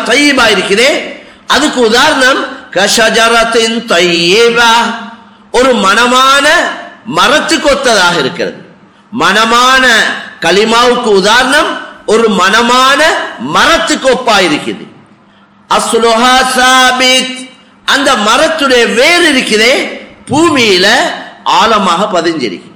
தையீபா இருக்குதே அதுக்கு உதாரணம் கஷஜரத்தின் தையீபா ஒரு மனமான மரத்துக்கு ஒத்ததாக இருக்கிறது மனமான கலிமாவுக்கு உதாரணம் ஒரு மனமான மரத்துக்கு ஒப்பா இருக்குது அஸ்லுஹா சாபித் அந்த மரத்துடைய வேர் இருக்குதே பூமியில ஆழமாக பதிஞ்சிருக்கு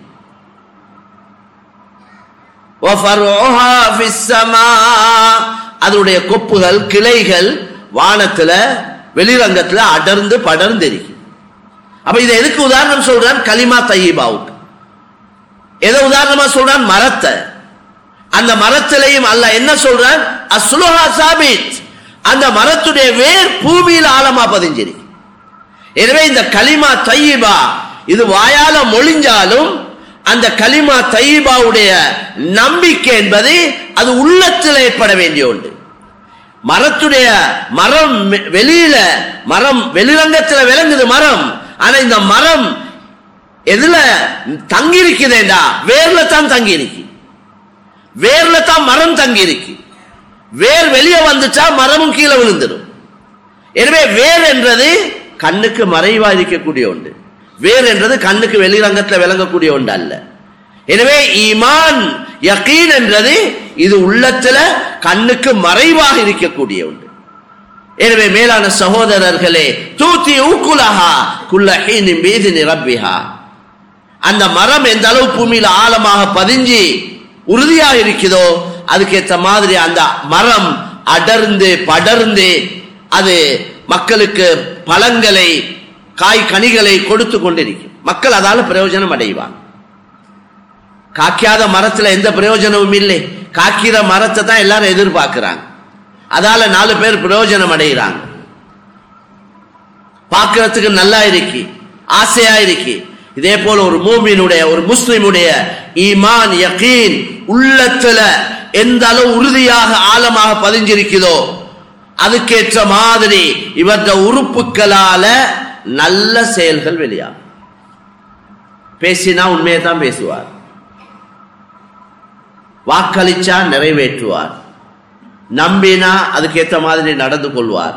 وَفَرْعُهَا فِي السَّمَاءِ அதனுடைய கொப்புகள் கிளைகள் வானத்துல வெளிரங்கத்துல அடர்ந்து படர்ந்து இருக்கு அப்ப இதை எதுக்கு உதாரணம் சொல்றான் கலிமா தையீபாவுக்கு எதை உதாரணமா சொல்றான் மரத்தை அந்த மரத்திலையும் அல்ல என்ன சொல்றான் அஸ்லுஹா சாபித் அந்த மரத்துடைய வேர் பூமியில ஆழமா பதிஞ்சிருக்கு எனவே இந்த கலிமா தையீபா இது வாயால மொழிஞ்சாலும் அந்த கலிமா தையீபாவுடைய நம்பிக்கை என்பது அது உள்ளத்தில் ஏற்பட வேண்டிய ஒன்று மரத்துடைய மரம் வெ- வெளியில மரம் வெளிரங்கத்துல விளங்குது மரம் ஆனா இந்த மரம் எதுல தங்கி இருக்குதேண்டா வேர்ல தான் தங்கி இருக்கு வேர்ல தான் மரம் தங்கி இருக்கு வேர் வெளியே வந்துச்சா மரமும் கீழே விழுந்துடும் எனவே வேர் என்றது கண்ணுக்கு மறைவா இருக்கக்கூடிய ஒன்று வேர் என்றது கண்ணுக்கு வெளிரங்கத்தில் விளங்கக்கூடிய ஒன்று அல்ல எனவே ஈமான் யகீன் என்றது இது உள்ளத்துல கண்ணுக்கு மறைவாக இருக்கக்கூடிய ஒன்று எனவே மேலான சகோதரர்களே தூத்தி ஊக்குலஹா குல்ல ஹீனின் மீது நிரப்பிஹா அந்த மரம் எந்த அளவு பூமியில ஆழமாக பதிஞ்சு உறுதியாக இருக்குதோ அதுக்கேற்ற மாதிரி அந்த மரம் அடர்ந்து படர்ந்து அது மக்களுக்கு பழங்களை காய் கனிகளை கொடுத்து கொண்டிருக்கும் மக்கள் அதால பிரயோஜனம் அடைவாங்க காய்க்காத மரத்துல எந்த பிரயோஜனமும் இல்லை காய்க்கிற மரத்தை தான் எல்லாரும் எதிர்பார்க்கிறாங்க அதால நாலு பேர் பிரயோஜனம் அடைகிறாங்க பார்க்கிறதுக்கு நல்லா இருக்கு ஆசையா இருக்கு இதே போல ஒரு மூமினுடைய ஒரு முஸ்லிமுடைய ஈமான் யகீன் உள்ளத்துல எந்த அளவு உறுதியாக ஆழமாக பதிஞ்சிருக்குதோ அதுக்கேற்ற மாதிரி இவற்ற உறுப்புகளால நல்ல செயல்கள் வெளியாகும் பேசினா உண்மையை தான் பேசுவார் வாக்களிச்சா நிறைவேற்றுவார் நம்பினா அதுக்கேற்ற மாதிரி நடந்து கொள்வார்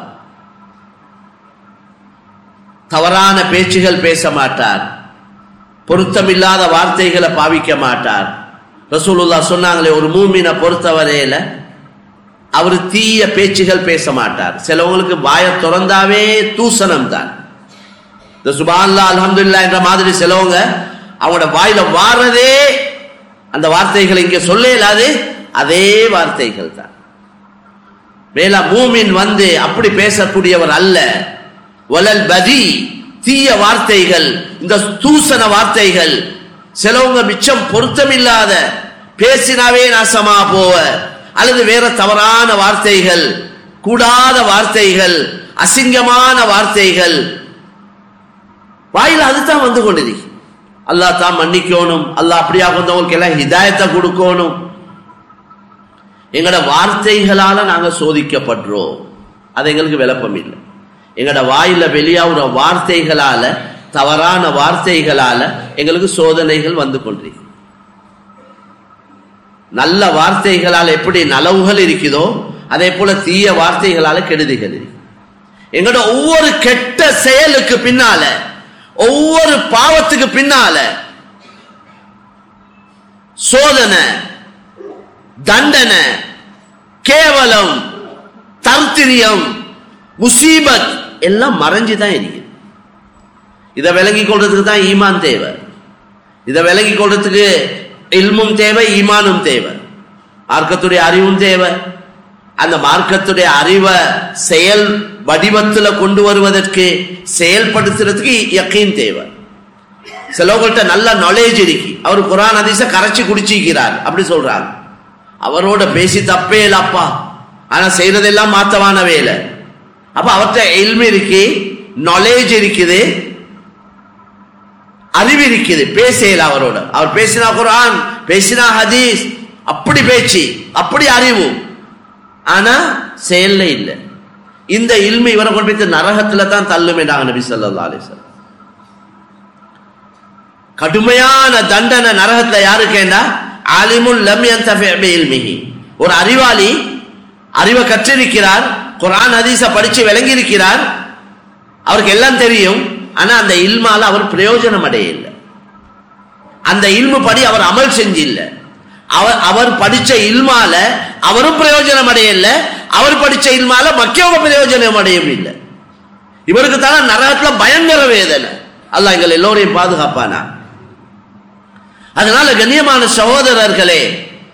தவறான பேச்சுகள் பேச மாட்டார் பொருத்தமில்லாத வார்த்தைகளை பாவிக்க மாட்டார் ரசூலுல்லா சொன்னாங்களே ஒரு மூமினை பொறுத்தவரையில அவர் தீய பேச்சுகள் பேச மாட்டார் சிலவங்களுக்கு வாய திறந்தாவே தூசணம் தான் இந்த சுபான்லா அல்ஹம்துலில்லாஹ் என்ற மாதிரி சிலவங்க அவங்களோட வாயில வாரதே அந்த வார்த்தைகளை இங்க சொல்ல இயலாது அதே வார்த்தைகள் தான் மேலா மூமின் வந்து அப்படி பேசக்கூடியவர் அல்ல வலல் பதி தீய வார்த்தைகள் இந்த தூசண வார்த்தைகள் சிலவங்க மிச்சம் பொருத்தமில்லாத பேசினாவே நாசமா போவ அல்லது வேற தவறான வார்த்தைகள் கூடாத வார்த்தைகள் அசிங்கமான வார்த்தைகள் வாயில அதுதான் வந்து கொண்டிருக்கு அல்லாஹ் தான் மன்னிக்கணும் அல்லாஹ் அப்படியா வந்தவங்களுக்கு எல்லாம் ஹிதாயத்தை கொடுக்கணும் எங்களோட வார்த்தைகளால நாங்க சோதிக்கப்படுறோம் அது எங்களுக்கு விளப்பம் இல்லை எங்களோட வாயில வெளியாகிற வார்த்தைகளால தவறான வார்த்தைகளால எங்களுக்கு சோதனைகள் வந்து கொண்டிருக்கு நல்ல வார்த்தைகளால் எப்படி நலவுகள் இருக்குதோ அதே போல தீய வார்த்தைகளால கெடுதிகள் இருக்கு எங்களோட ஒவ்வொரு கெட்ட செயலுக்கு பின்னால ஒவ்வொரு பாவத்துக்கு பின்னால சோதனை தண்டனை கேவலம் தர்த்திரியம் முசீபத் எல்லாம் மறைஞ்சு தான் இருக்குது இதை விளங்கி கொள்றதுக்கு தான் ஈமான் தேவை இதை விளங்கி கொள்றதுக்கு இல்மும் தேவை ஈமானும் தேவை மார்க்கத்துடைய அறிவும் தேவை அந்த மார்க்கத்துடைய அறிவை செயல் வடிவத்துல கொண்டு வருவதற்கு செயல்படுத்துறதுக்கு யக்கீன் தேவை சிலவங்கள்ட்ட நல்ல நாலேஜ் இருக்கு அவர் குரான் அதிச கரைச்சி குடிச்சிக்கிறார் அப்படி சொல்றாங்க அவரோட பேசி தப்பே இல்லப்பா ஆனா செய்யறதெல்லாம் மாத்தவான வேலை அப்ப அவர்கிட்ட எல்மி இருக்கு நாலேஜ் இருக்குது அறிவு இருக்குது பேசல அவரோட அவர் பேசினா குரான் பேசினா ஹதீஸ் அப்படி பேச்சு அப்படி அறிவு ஆனா செயல்ல இல்லை இந்த இல்மி இவரை கொண்டு போய் நரகத்துல தான் தள்ளுமே நாங்க நபி ஸல்லல்லாஹு அலைஹி வஸல்லம் கடுமையான தண்டனை நரகத்துல யாருக்கேண்டா ஆலிமுல் லம் யந்தஃபி பி இல்மிஹி ஒரு அறிவாளி அறிவை கற்றிருக்கிறார் குரான் ஹதீஸ படிச்சு விளங்கி இருக்கிறார் அவருக்கு எல்லாம் தெரியும் ஆனா அந்த இல்மால அவர் பிரயோஜனம் அடையல அந்த இல்மு படி அவர் அமல் செஞ்சில்ல அவர் அவர் படிச்ச இல்மால அவரும் பிரயோஜனம் அடையல அவர் படிச்ச இல்மால மக்கியவங்க பிரயோஜனம் அடையவும் இல்லை இவருக்கு தானே நரகத்துல பயங்கர வேதனை அல்லாஹ் எங்கள் எல்லோரையும் பாதுகாப்பானா அதனால கண்ணியமான சகோதரர்களே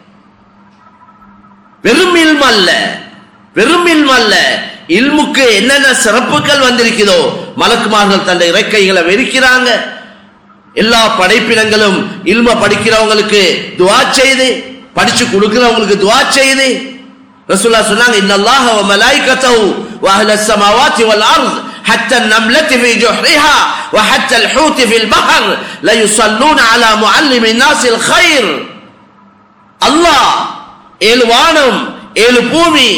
வெறும் இல்ம அல்ல வெறும் இல்ம அல்ல இல்முக்கு என்னென்ன சிறப்புகள் வந்திருக்குதோ மலக்குமார்கள் தன்னுடைய இறக்கைகளை வெறிக்கிறாங்க எல்லா படைப்பினங்களும் இல்ம படிக்கிறவங்களுக்கு துவா செய்து படிச்சு கொடுக்கிறவங்களுக்கு துவா செய்து ரசூல்லா சொன்னாங்க இன்னல்லாஹ வ மலாயிகத்தஹு வ அஹ்ல ஸமாவாத்தி வல் அர்ض حتى النملة في جحرها وحتى الحوت في البحر لا يصلون على معلم الناس الخير அல்லாஹ் ஏழு வானம் ஏழு பூமி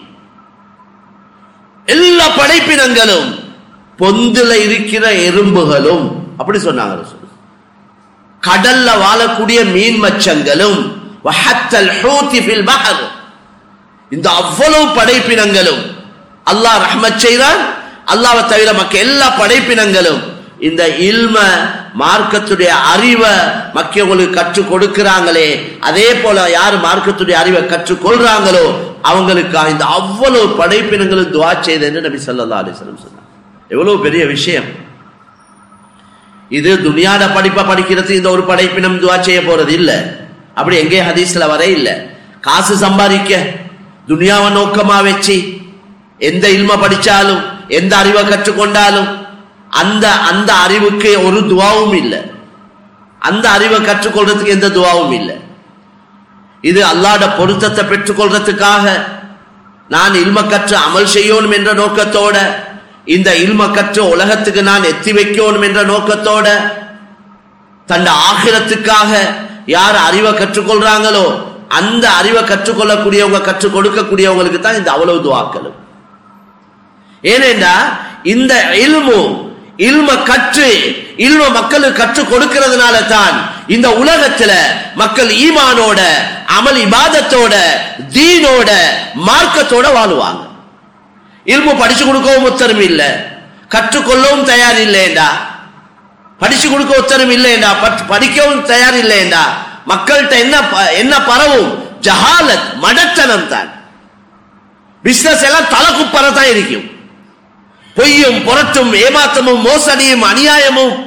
எல்லா படைப்பினங்களும் பொந்துல இருக்கிற எறும்புகளும் அப்படி சொன்னாங்க ரசூல். கடல்ல வாழக்கூடிய மீன் மச்சங்களும் வஹத்தல் ஹூத்தி ஃபில் பஹர் இந்த அவ்வளவு படைப்பினங்களும் அல்லாஹ் ரஹ்மத் செய்தான் அல்லாஹ்வை தவிர மக்க எல்லா படைப்பினங்களும் இந்த இல்ம மார்க்கத்துடைய அறிவை மக்களுக்கு கற்றுக் கொடுக்கிறாங்களே அதே போல யார் மார்க்கத்துடைய அறிவை கற்றுக் கொள்றாங்களோ அவங்களுக்கு இந்த அவ்வளவு படைப்பினங்களும் துவா செய்தேன்னு நபி ஸல்லல்லாஹு அலைஹி வஸல்லம் சொன்னாங்க எவ்வளவு பெரிய விஷயம் இது துனியாட படிப்பை படிக்கிறது இந்த ஒரு படைப்பினம் துவா செய்ய போறது இல்ல அப்படி எங்கே ஹதீஸ்ல வர இல்ல காசு சம்பாதிக்க துனியாவை நோக்கமா வச்சு எந்த இல்ம படிச்சாலும் எந்த அறிவை கற்றுக்கொண்டாலும் அந்த அந்த அறிவுக்கு ஒரு துவாவும் இல்லை அந்த அறிவை கற்றுக்கொள்றதுக்கு எந்த துவாவும் இல்லை இது அல்லாட பொருத்தத்தை பெற்றுக்கொள்றதுக்காக நான் இல்ம கற்று அமல் செய்யணும் என்ற நோக்கத்தோட இந்த இல்ம கற்று உலகத்துக்கு நான் எத்தி வைக்கணும் என்ற நோக்கத்தோட தன் ஆகிரத்துக்காக யார் அறிவை கற்றுக்கொள்றாங்களோ அந்த அறிவை கற்றுக்கொள்ளக்கூடியவங்க கற்றுக் கொடுக்கக்கூடியவங்களுக்கு தான் இந்த அவ்வளவு துவாக்களும் ஏனென்றா இந்த இல்மு இல்ம கற்று இல்ம மக்களுக்கு கற்றுக் கொடுக்கிறதுனால தான் இந்த உலகத்துல மக்கள் ஈமானோட அமல் இபாதத்தோட தீனோட மார்க்கத்தோட வாழுவாங்க இல்மு படிச்சு கொடுக்கவும் உத்தரவு இல்ல கற்றுக்கொள்ளவும் தயார் இல்லைண்டா படிச்சு கொடுக்க உத்தரவு இல்லைண்டா பட்- படிக்கவும் தயார் இல்லைண்டா மக்கள்கிட்ட என்ன ப- என்ன பரவும் ஜஹாலத் மடத்தனம் தான் பிசினஸ் எல்லாம் தலைக்குப்பற தான் இருக்கும் பொய்யும் புரட்டும் ஏமாத்தமும் மோசடியும் அநியாயமும்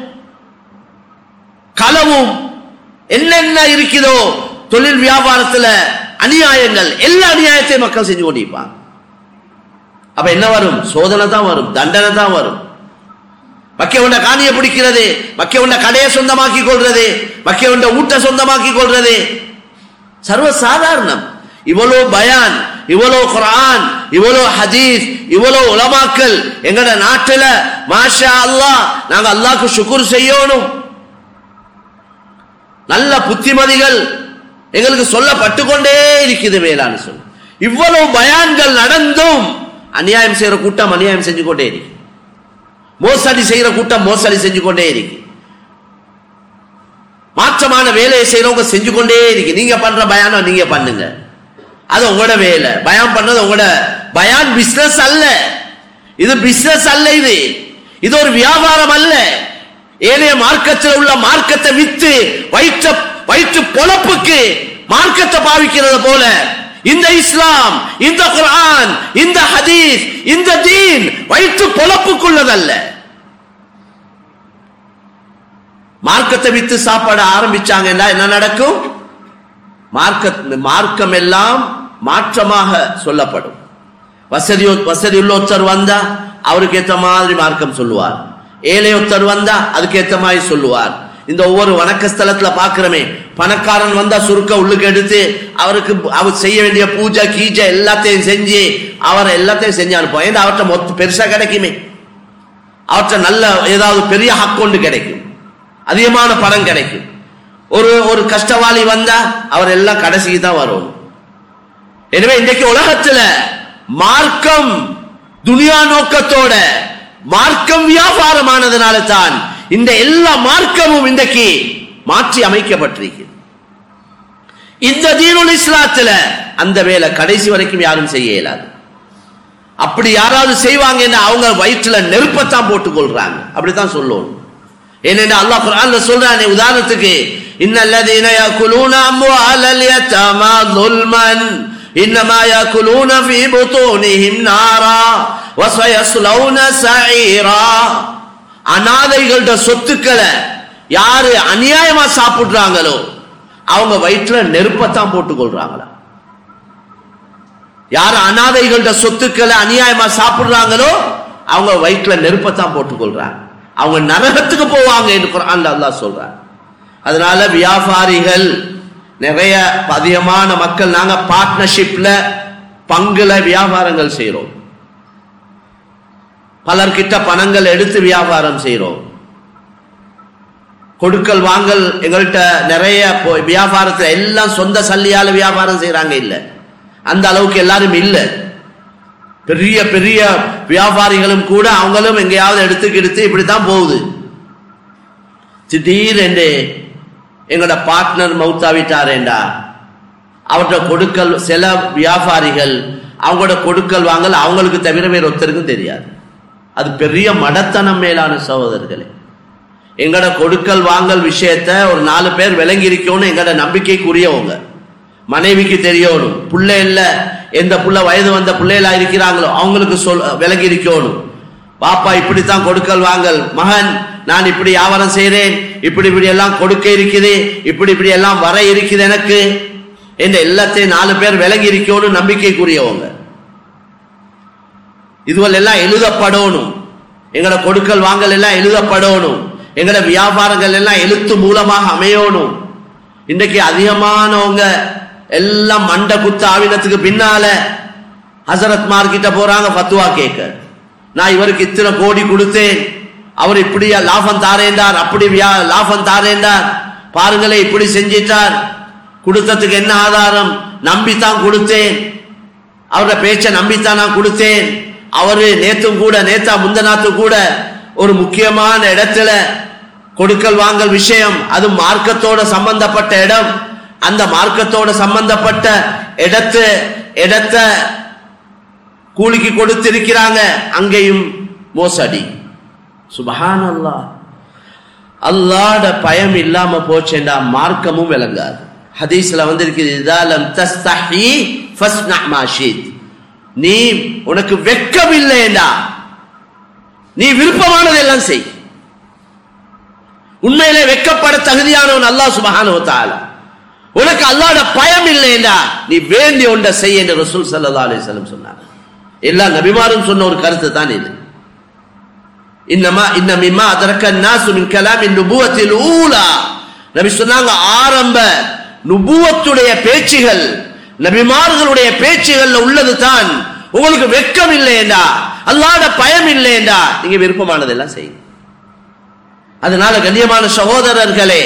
களவும் என்னென்ன இருக்குதோ தொழில் வியாபாரத்துல அநியாயங்கள் எல்லா அநியாயத்தையும் மக்கள் செஞ்சு கொண்டிருப்பாங்க அப்ப என்ன வரும் சோதனை தான் வரும் தண்டனை தான் வரும் மக்கிய உண்ட காணியை பிடிக்கிறது மக்கிய உண்ட கடையை சொந்தமாக்கி கொள்றது மக்கிய உண்ட ஊட்ட சொந்தமாக்கி கொள்றது சர்வ சாதாரணம் இவ்வளவு பயான் இவ்வளவு குர்ஆன் இவ்வளவு ஹதீஸ் இவ்வளவு உலமாக்கள் எங்கட நாட்டுல மாஷா அல்லாஹ் நாங்க அல்லாஹ்க்கு சுக்குர் செய்யணும் நல்ல புத்திமதிகள் எங்களுக்கு சொல்லப்பட்டு கொண்டே இருக்குது மேலான்னு சொல்லு இவ்வளவு பயான்கள் நடந்தும் அநியாயம் செய்யற கூட்டம் அநியாயம் செஞ்சு கொண்டே இருக்கு மோசடி செய்யற கூட்டம் மோசடி செஞ்சு கொண்டே இருக்கு மாற்றமான வேலையை செய்யறவங்க செஞ்சு கொண்டே இருக்கு நீங்க பண்ற பயானம் நீங்க பண்ணுங்க அது உங்களோட வேலை பயான் பண்ணது உங்களோட பயான் பிசினஸ் அல்ல இது பிசினஸ் அல்ல இது இது ஒரு வியாபாரம் அல்ல ஏனைய மார்க்கத்தில் உள்ள மார்க்கத்தை வித்து வயிற்று வயிற்று பொழப்புக்கு மார்க்கத்தை பாவிக்கிறது போல இந்த இஸ்லாம் இந்த குர்ஆன் இந்த ஹதீஸ் இந்த தீன் வயிற்று பொழப்புக்குள்ளதல்ல மார்க்கத்தை வித்து சாப்பாட ஆரம்பிச்சாங்கன்னா என்ன நடக்கும் மார்க்க மார்க்கம் எல்லாம் மாற்றமாக சொல்லப்படும் வசதி வசதி உள்ள ஒருத்தர் வந்தா அவருக்கு ஏத்த மாதிரி மார்க்கம் சொல்லுவார் ஏழை ஒருத்தர் வந்தா அதுக்கு ஏத்த மாதிரி சொல்லுவார் இந்த ஒவ்வொரு வணக்க ஸ்தலத்துல பாக்குறமே பணக்காரன் வந்தா சுருக்க உள்ளுக்கு எடுத்து அவருக்கு அவர் செய்ய வேண்டிய பூஜை கீஜை எல்லாத்தையும் செஞ்சு அவர் எல்லாத்தையும் செஞ்சு அனுப்புவோம் ஏன்னா அவர்கிட்ட மொத்த பெருசா கிடைக்குமே அவற்றை நல்ல ஏதாவது பெரிய ஹக்கொண்டு கிடைக்கும் அதிகமான பணம் கிடைக்கும் ஒரு ஒரு கஷ்டவாளி வந்தா அவர் எல்லாம் கடைசிக்கு தான் வரும் எனவே இன்றைக்கு உலகத்துல மார்க்கம் துனியா நோக்கத்தோட மார்க்கம் வியாபாரமானதுனால தான் இந்த எல்லா மார்க்கமும் இன்றைக்கு மாற்றி அமைக்கப்பட்டிருக்கு இந்த தீனுல் இஸ்லாத்துல அந்த வேலை கடைசி வரைக்கும் யாரும் செய்ய இயலாது அப்படி யாராவது செய்வாங்கன்னா அவங்க வயிற்றுல நெருப்பத்தான் போட்டுக் கொள்றாங்க அப்படித்தான் சொல்லணும் ஏனென்றா அல்லாஹ் குர்ஆன்ல சொல்றானே உதாரணத்துக்கு இன்னல்லதீன யாக்குலூன அம்வாலல் யதமா ظلمன் இன்னமா யாக்குலூன ஃபீ புதூனிஹிம் நாரா வஸயஸ்லௌன சஈரா அனாதைகளோட சொத்துக்களை யாரு அநியாயமா சாப்பிடுறாங்களோ அவங்க வயிற்றுல நெருப்பத்தான் போட்டுக் கொள்றாங்களா யார் அனாதைகளோட சொத்துக்களை அநியாயமா சாப்பிடுறாங்களோ அவங்க வயிற்றுல நெருப்பத்தான் போட்டுக் கொள்றாங்க அவங்க நரகத்துக்கு போவாங்க என்று குர்ஆன்ல அல்லாஹ் சொல்றாங்க அதனால வியாபாரிகள் நிறைய அதிகமான மக்கள் நாங்க பார்ட்னர்ஷிப்ல பங்குல வியாபாரங்கள் செய்றோம் பலர்கிட்ட பணங்கள் எடுத்து வியாபாரம் செய்றோம் கொடுக்கல் வாங்கல் எங்கள்கிட்ட நிறைய போ- வியாபாரத்துல எல்லாம் சொந்த சல்லியால வியாபாரம் செய்றாங்க இல்ல அந்த அளவுக்கு எல்லாரும் இல்ல பெரிய பெரிய வியாபாரிகளும் கூட அவங்களும் எங்கேயாவது எடுத்துக்கு எடுத்து இப்படித்தான் போகுது திடீரென்று எங்களோட பார்ட்னர் மௌத்தாவிட்டாரேண்டா அவர்கிட்ட கொடுக்கல் சில வியாபாரிகள் அவங்களோட கொடுக்கல் வாங்கல் அவங்களுக்கு தவிர வேற ஒருத்தருக்கும் தெரியாது அது பெரிய மடத்தனம் மேலான சகோதரர்களே எங்கட கொடுக்கல் வாங்கல் விஷயத்த ஒரு நாலு பேர் விளங்கி இருக்கணும் எங்கட நம்பிக்கைக்குரியவங்க மனைவிக்கு தெரியணும் புள்ள இல்ல எந்த புள்ள வயது வந்த பிள்ளைகளா இருக்கிறாங்களோ அவங்களுக்கு சொல் விளங்கி இருக்கணும் பாப்பா இப்படித்தான் கொடுக்கல் வாங்கல் மகன் நான் இப்படி வியாபாரம் செய்றேன் இப்படி இப்படி எல்லாம் கொடுக்க இருக்குது இப்படி இப்படி எல்லாம் வர இருக்குது எனக்கு என்ற எல்லாத்தையும் நாலு பேர் விளங்கி இருக்கணும் நம்பிக்கைக்குரியவங்க இதுவல் எல்லாம் எழுதப்படணும் எங்கட கொடுக்கல் வாங்கல் எல்லாம் எழுதப்படணும் எங்கட வியாபாரங்கள் எல்லாம் எழுத்து மூலமாக அமையணும் இன்றைக்கு அதிகமானவங்க எல்லாம் மண்ட குத்து ஆவினத்துக்கு பின்னால ஹசரத் மார்க்கிட்ட போறாங்க ஃபத்துவா கேட்க நான் இவருக்கு இத்தனை கோடி கொடுத்தேன் அவர் இப்படியா லாபம் தாரேண்டார் அப்படி வியா- லாபம் தாரேண்டார் பாருங்களே இப்படி செஞ்சிட்டார் கொடுத்ததுக்கு என்ன ஆதாரம் நம்பித்தான் கொடுத்தேன் அவரோட பேச்சை நம்பித்தான் நான் கொடுத்தேன் அவரு நேத்தும் கூட நேத்தா முந்தநாத்து கூட ஒரு முக்கியமான இடத்துல கொடுக்கல் வாங்கல் விஷயம் அது மார்க்கத்தோட சம்பந்தப்பட்ட இடம் அந்த மார்க்கத்தோட சம்பந்தப்பட்ட இடத்து இடத்த கூலிக்கு கொடுத்திருக்கிறாங்க அங்கேயும் மோசடி சுபஹான் அல்லாஹ் அல்லாட பயம் இல்லாம போச்சேண்டா மார்க்கமும் விளங்காது ஹதீஸ்ல வந்திருக்குது இதாலம் தஸ்தஹி ஃபஸ்னா மா ஷீத் நீ உனக்கு வெட்கம் இல்லையேண்டா நீ விருப்பமானதெல்லாம் செய் உண்மையிலே வெட்கப்பட தகுதியானவன் அல்லாஹ் சுபஹானஹு வ தஆலா உனக்கு அல்லாஹ்ட பயம் இல்லையேண்டா நீ வேண்டிய ஒன்றை செய் என்று ரசூல் ஸல்லல்லாஹு அலைஹி வஸல்லம் சொன்னாங்க எல்லா நபிமாரும் சொன்ன ஒரு கருத்து தான் இது இன்னமா இன்ன மிம்மா அதரக்க நாசு மின் கலாமின் நுபுவத்தில் ஊலா நபி சொன்னாங்க ஆரம்ப நுபுவத்துடைய பேச்சுகள் நபிமார்களுடைய பேச்சுகள்ல உள்ளது தான் உங்களுக்கு வெட்கம் இல்லையேண்டா அல்லாத பயம் இல்லையேண்டா நீங்க விருப்பமானதெல்லாம் செய்யுங்க அதனால கண்ணியமான சகோதரர்களே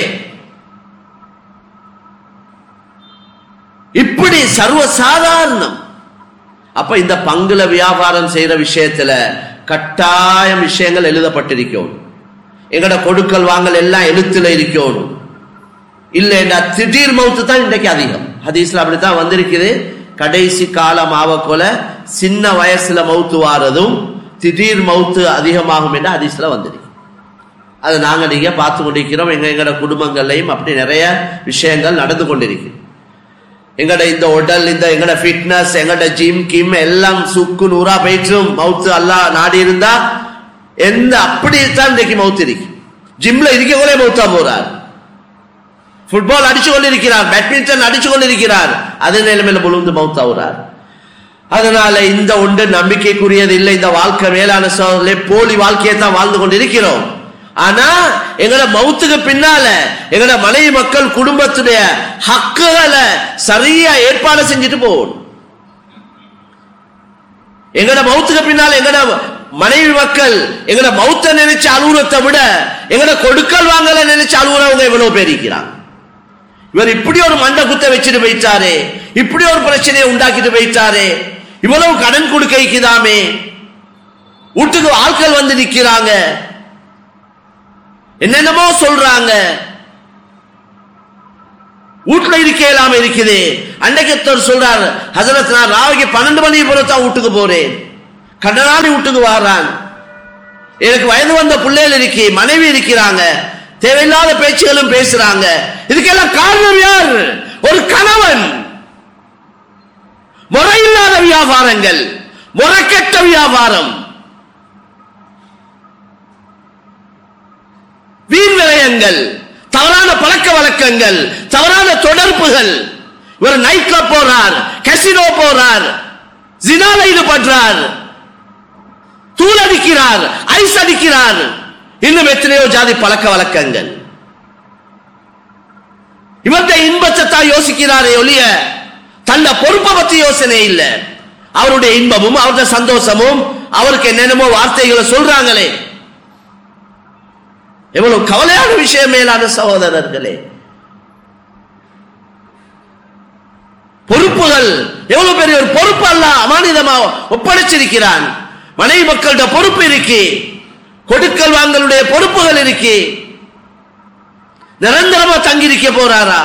இப்படி சர்வ சாதாரணம் அப்ப இந்த பங்குல வியாபாரம் செய்யற விஷயத்துல கட்டாயம் விஷயங்கள் எழுதப்பட்டிருக்கணும் எங்கட கொடுக்கல் வாங்கல் எல்லாம் எழுத்துல இருக்கணும் இல்லைன்னா திடீர் மவுத்து தான் இன்றைக்கு அதிகம் ஹதீஸ்ல அப்படித்தான் வந்திருக்குது கடைசி காலம் ஆவக்கொல சின்ன வயசுல மவுத்து வாரதும் திடீர் மவுத்து அதிகமாகும் என்று ஹதீஸ்ல வந்திருக்கு அது நாங்க நீங்க பார்த்து கொண்டிருக்கிறோம் எங்க எங்கட குடும்பங்கள்லையும் அப்படி நிறைய விஷயங்கள் நடந்து கொண்டிருக்கு எங்கட இந்த உடல் இந்த எங்கட ஃபிட்னஸ் எங்கட ஜிம் கிம் எல்லாம் சுக்கு நூறா போயிட்டும் மவுத்து அல்லாஹ் நாடி இருந்தா எந்த அப்படி தான் இன்றைக்கு மவுத்து இருக்கு ஜிம்ல இருக்க கூட மவுத்தா போறார் ஃபுட்பால் அடிச்சு கொண்டிருக்கிறார் பேட்மிண்டன் அடிச்சு கொண்டிருக்கிறார் அதே நிலைமையில முழுந்து மவுத்தாவுறார் அதனால இந்த ஒன்று நம்பிக்கைக்குரியது இல்லை இந்த வாழ்க்கை மேலான சோதனை போலி வாழ்க்கையை தான் வாழ்ந்து கொண்டிருக்கிறோம் ஆனா எங்களோட மவுத்துக்கு பின்னால எங்களோட மனைவி மக்கள் குடும்பத்துடைய ஹக்குகளை சரியா ஏற்பாடு செஞ்சுட்டு போகணும் எங்கட மவுத்துக்கு பின்னால எங்கட மனைவி மக்கள் எங்கட மவுத்த நினைச்சு அலுவலத்தை விட எங்கட கொடுக்கல் வாங்கல நினைச்சு அலுவலவங்க எவ்வளவு பேர் இருக்கிறாங்க இவர் இப்படி ஒரு மண்டை குத்த வச்சுட்டு போயிட்டாரே இப்படி ஒரு பிரச்சனையை உண்டாக்கிட்டு போயிட்டாரே இவ்வளவு கடன் கொடுக்க வைக்குதாமே வீட்டுக்கு ஆட்கள் வந்து நிக்கிறாங்க என்னென்னமோ சொல்றாங்க வீட்டுல இருக்க இல்லாம இருக்குது அன்னைக்கு ஒருத்தர் சொல்றார் ஹசரத் நான் ராவைக்கு பன்னெண்டு மணி போல தான் வீட்டுக்கு போறேன் கடனாளி வீட்டுக்கு வாரான் எனக்கு வயது வந்த பிள்ளைகள் இருக்கி மனைவி இருக்கிறாங்க தேவையில்லாத பேச்சுகளும் பேசுறாங்க இதுக்கெல்லாம் காரணம் யார் ஒரு கணவன் முறையில்லாத வியாபாரங்கள் முறைக்கெட்ட வியாபாரம் வீண் விரயங்கள் தவறான பழக்க வழக்கங்கள் தவறான தொடர்புகள் இவர் நைட் கிளப் போறார் கசினோ போறார் ஜினால ஈடுபடுறார் தூள் அடிக்கிறார் ஐஸ் அடிக்கிறார் இன்னும் எத்தனையோ ஜாதி பழக்க வழக்கங்கள் இவருடைய இன்பத்தை தான் யோசிக்கிறாரே ஒழிய தன்னை பொறுப்பை பத்தி யோசனை இல்லை அவருடைய இன்பமும் அவருடைய சந்தோஷமும் அவருக்கு என்னென்னமோ வார்த்தைகளை சொல்றாங்களே எவ்வளவு கவலையான விஷயம் மேலான சகோதரர்களே பொறுப்புகள் எவ்வளவு பெரிய ஒரு பொறுப்பு அல்ல அமானிதமா ஒப்படைச்சிருக்கிறான் மனைவி மக்கள்கிட்ட பொறுப்பு இருக்கு கொடுக்கல் வாங்கலுடைய பொறுப்புகள் இருக்கு நிரந்தரமா தங்கியிருக்க போறாரா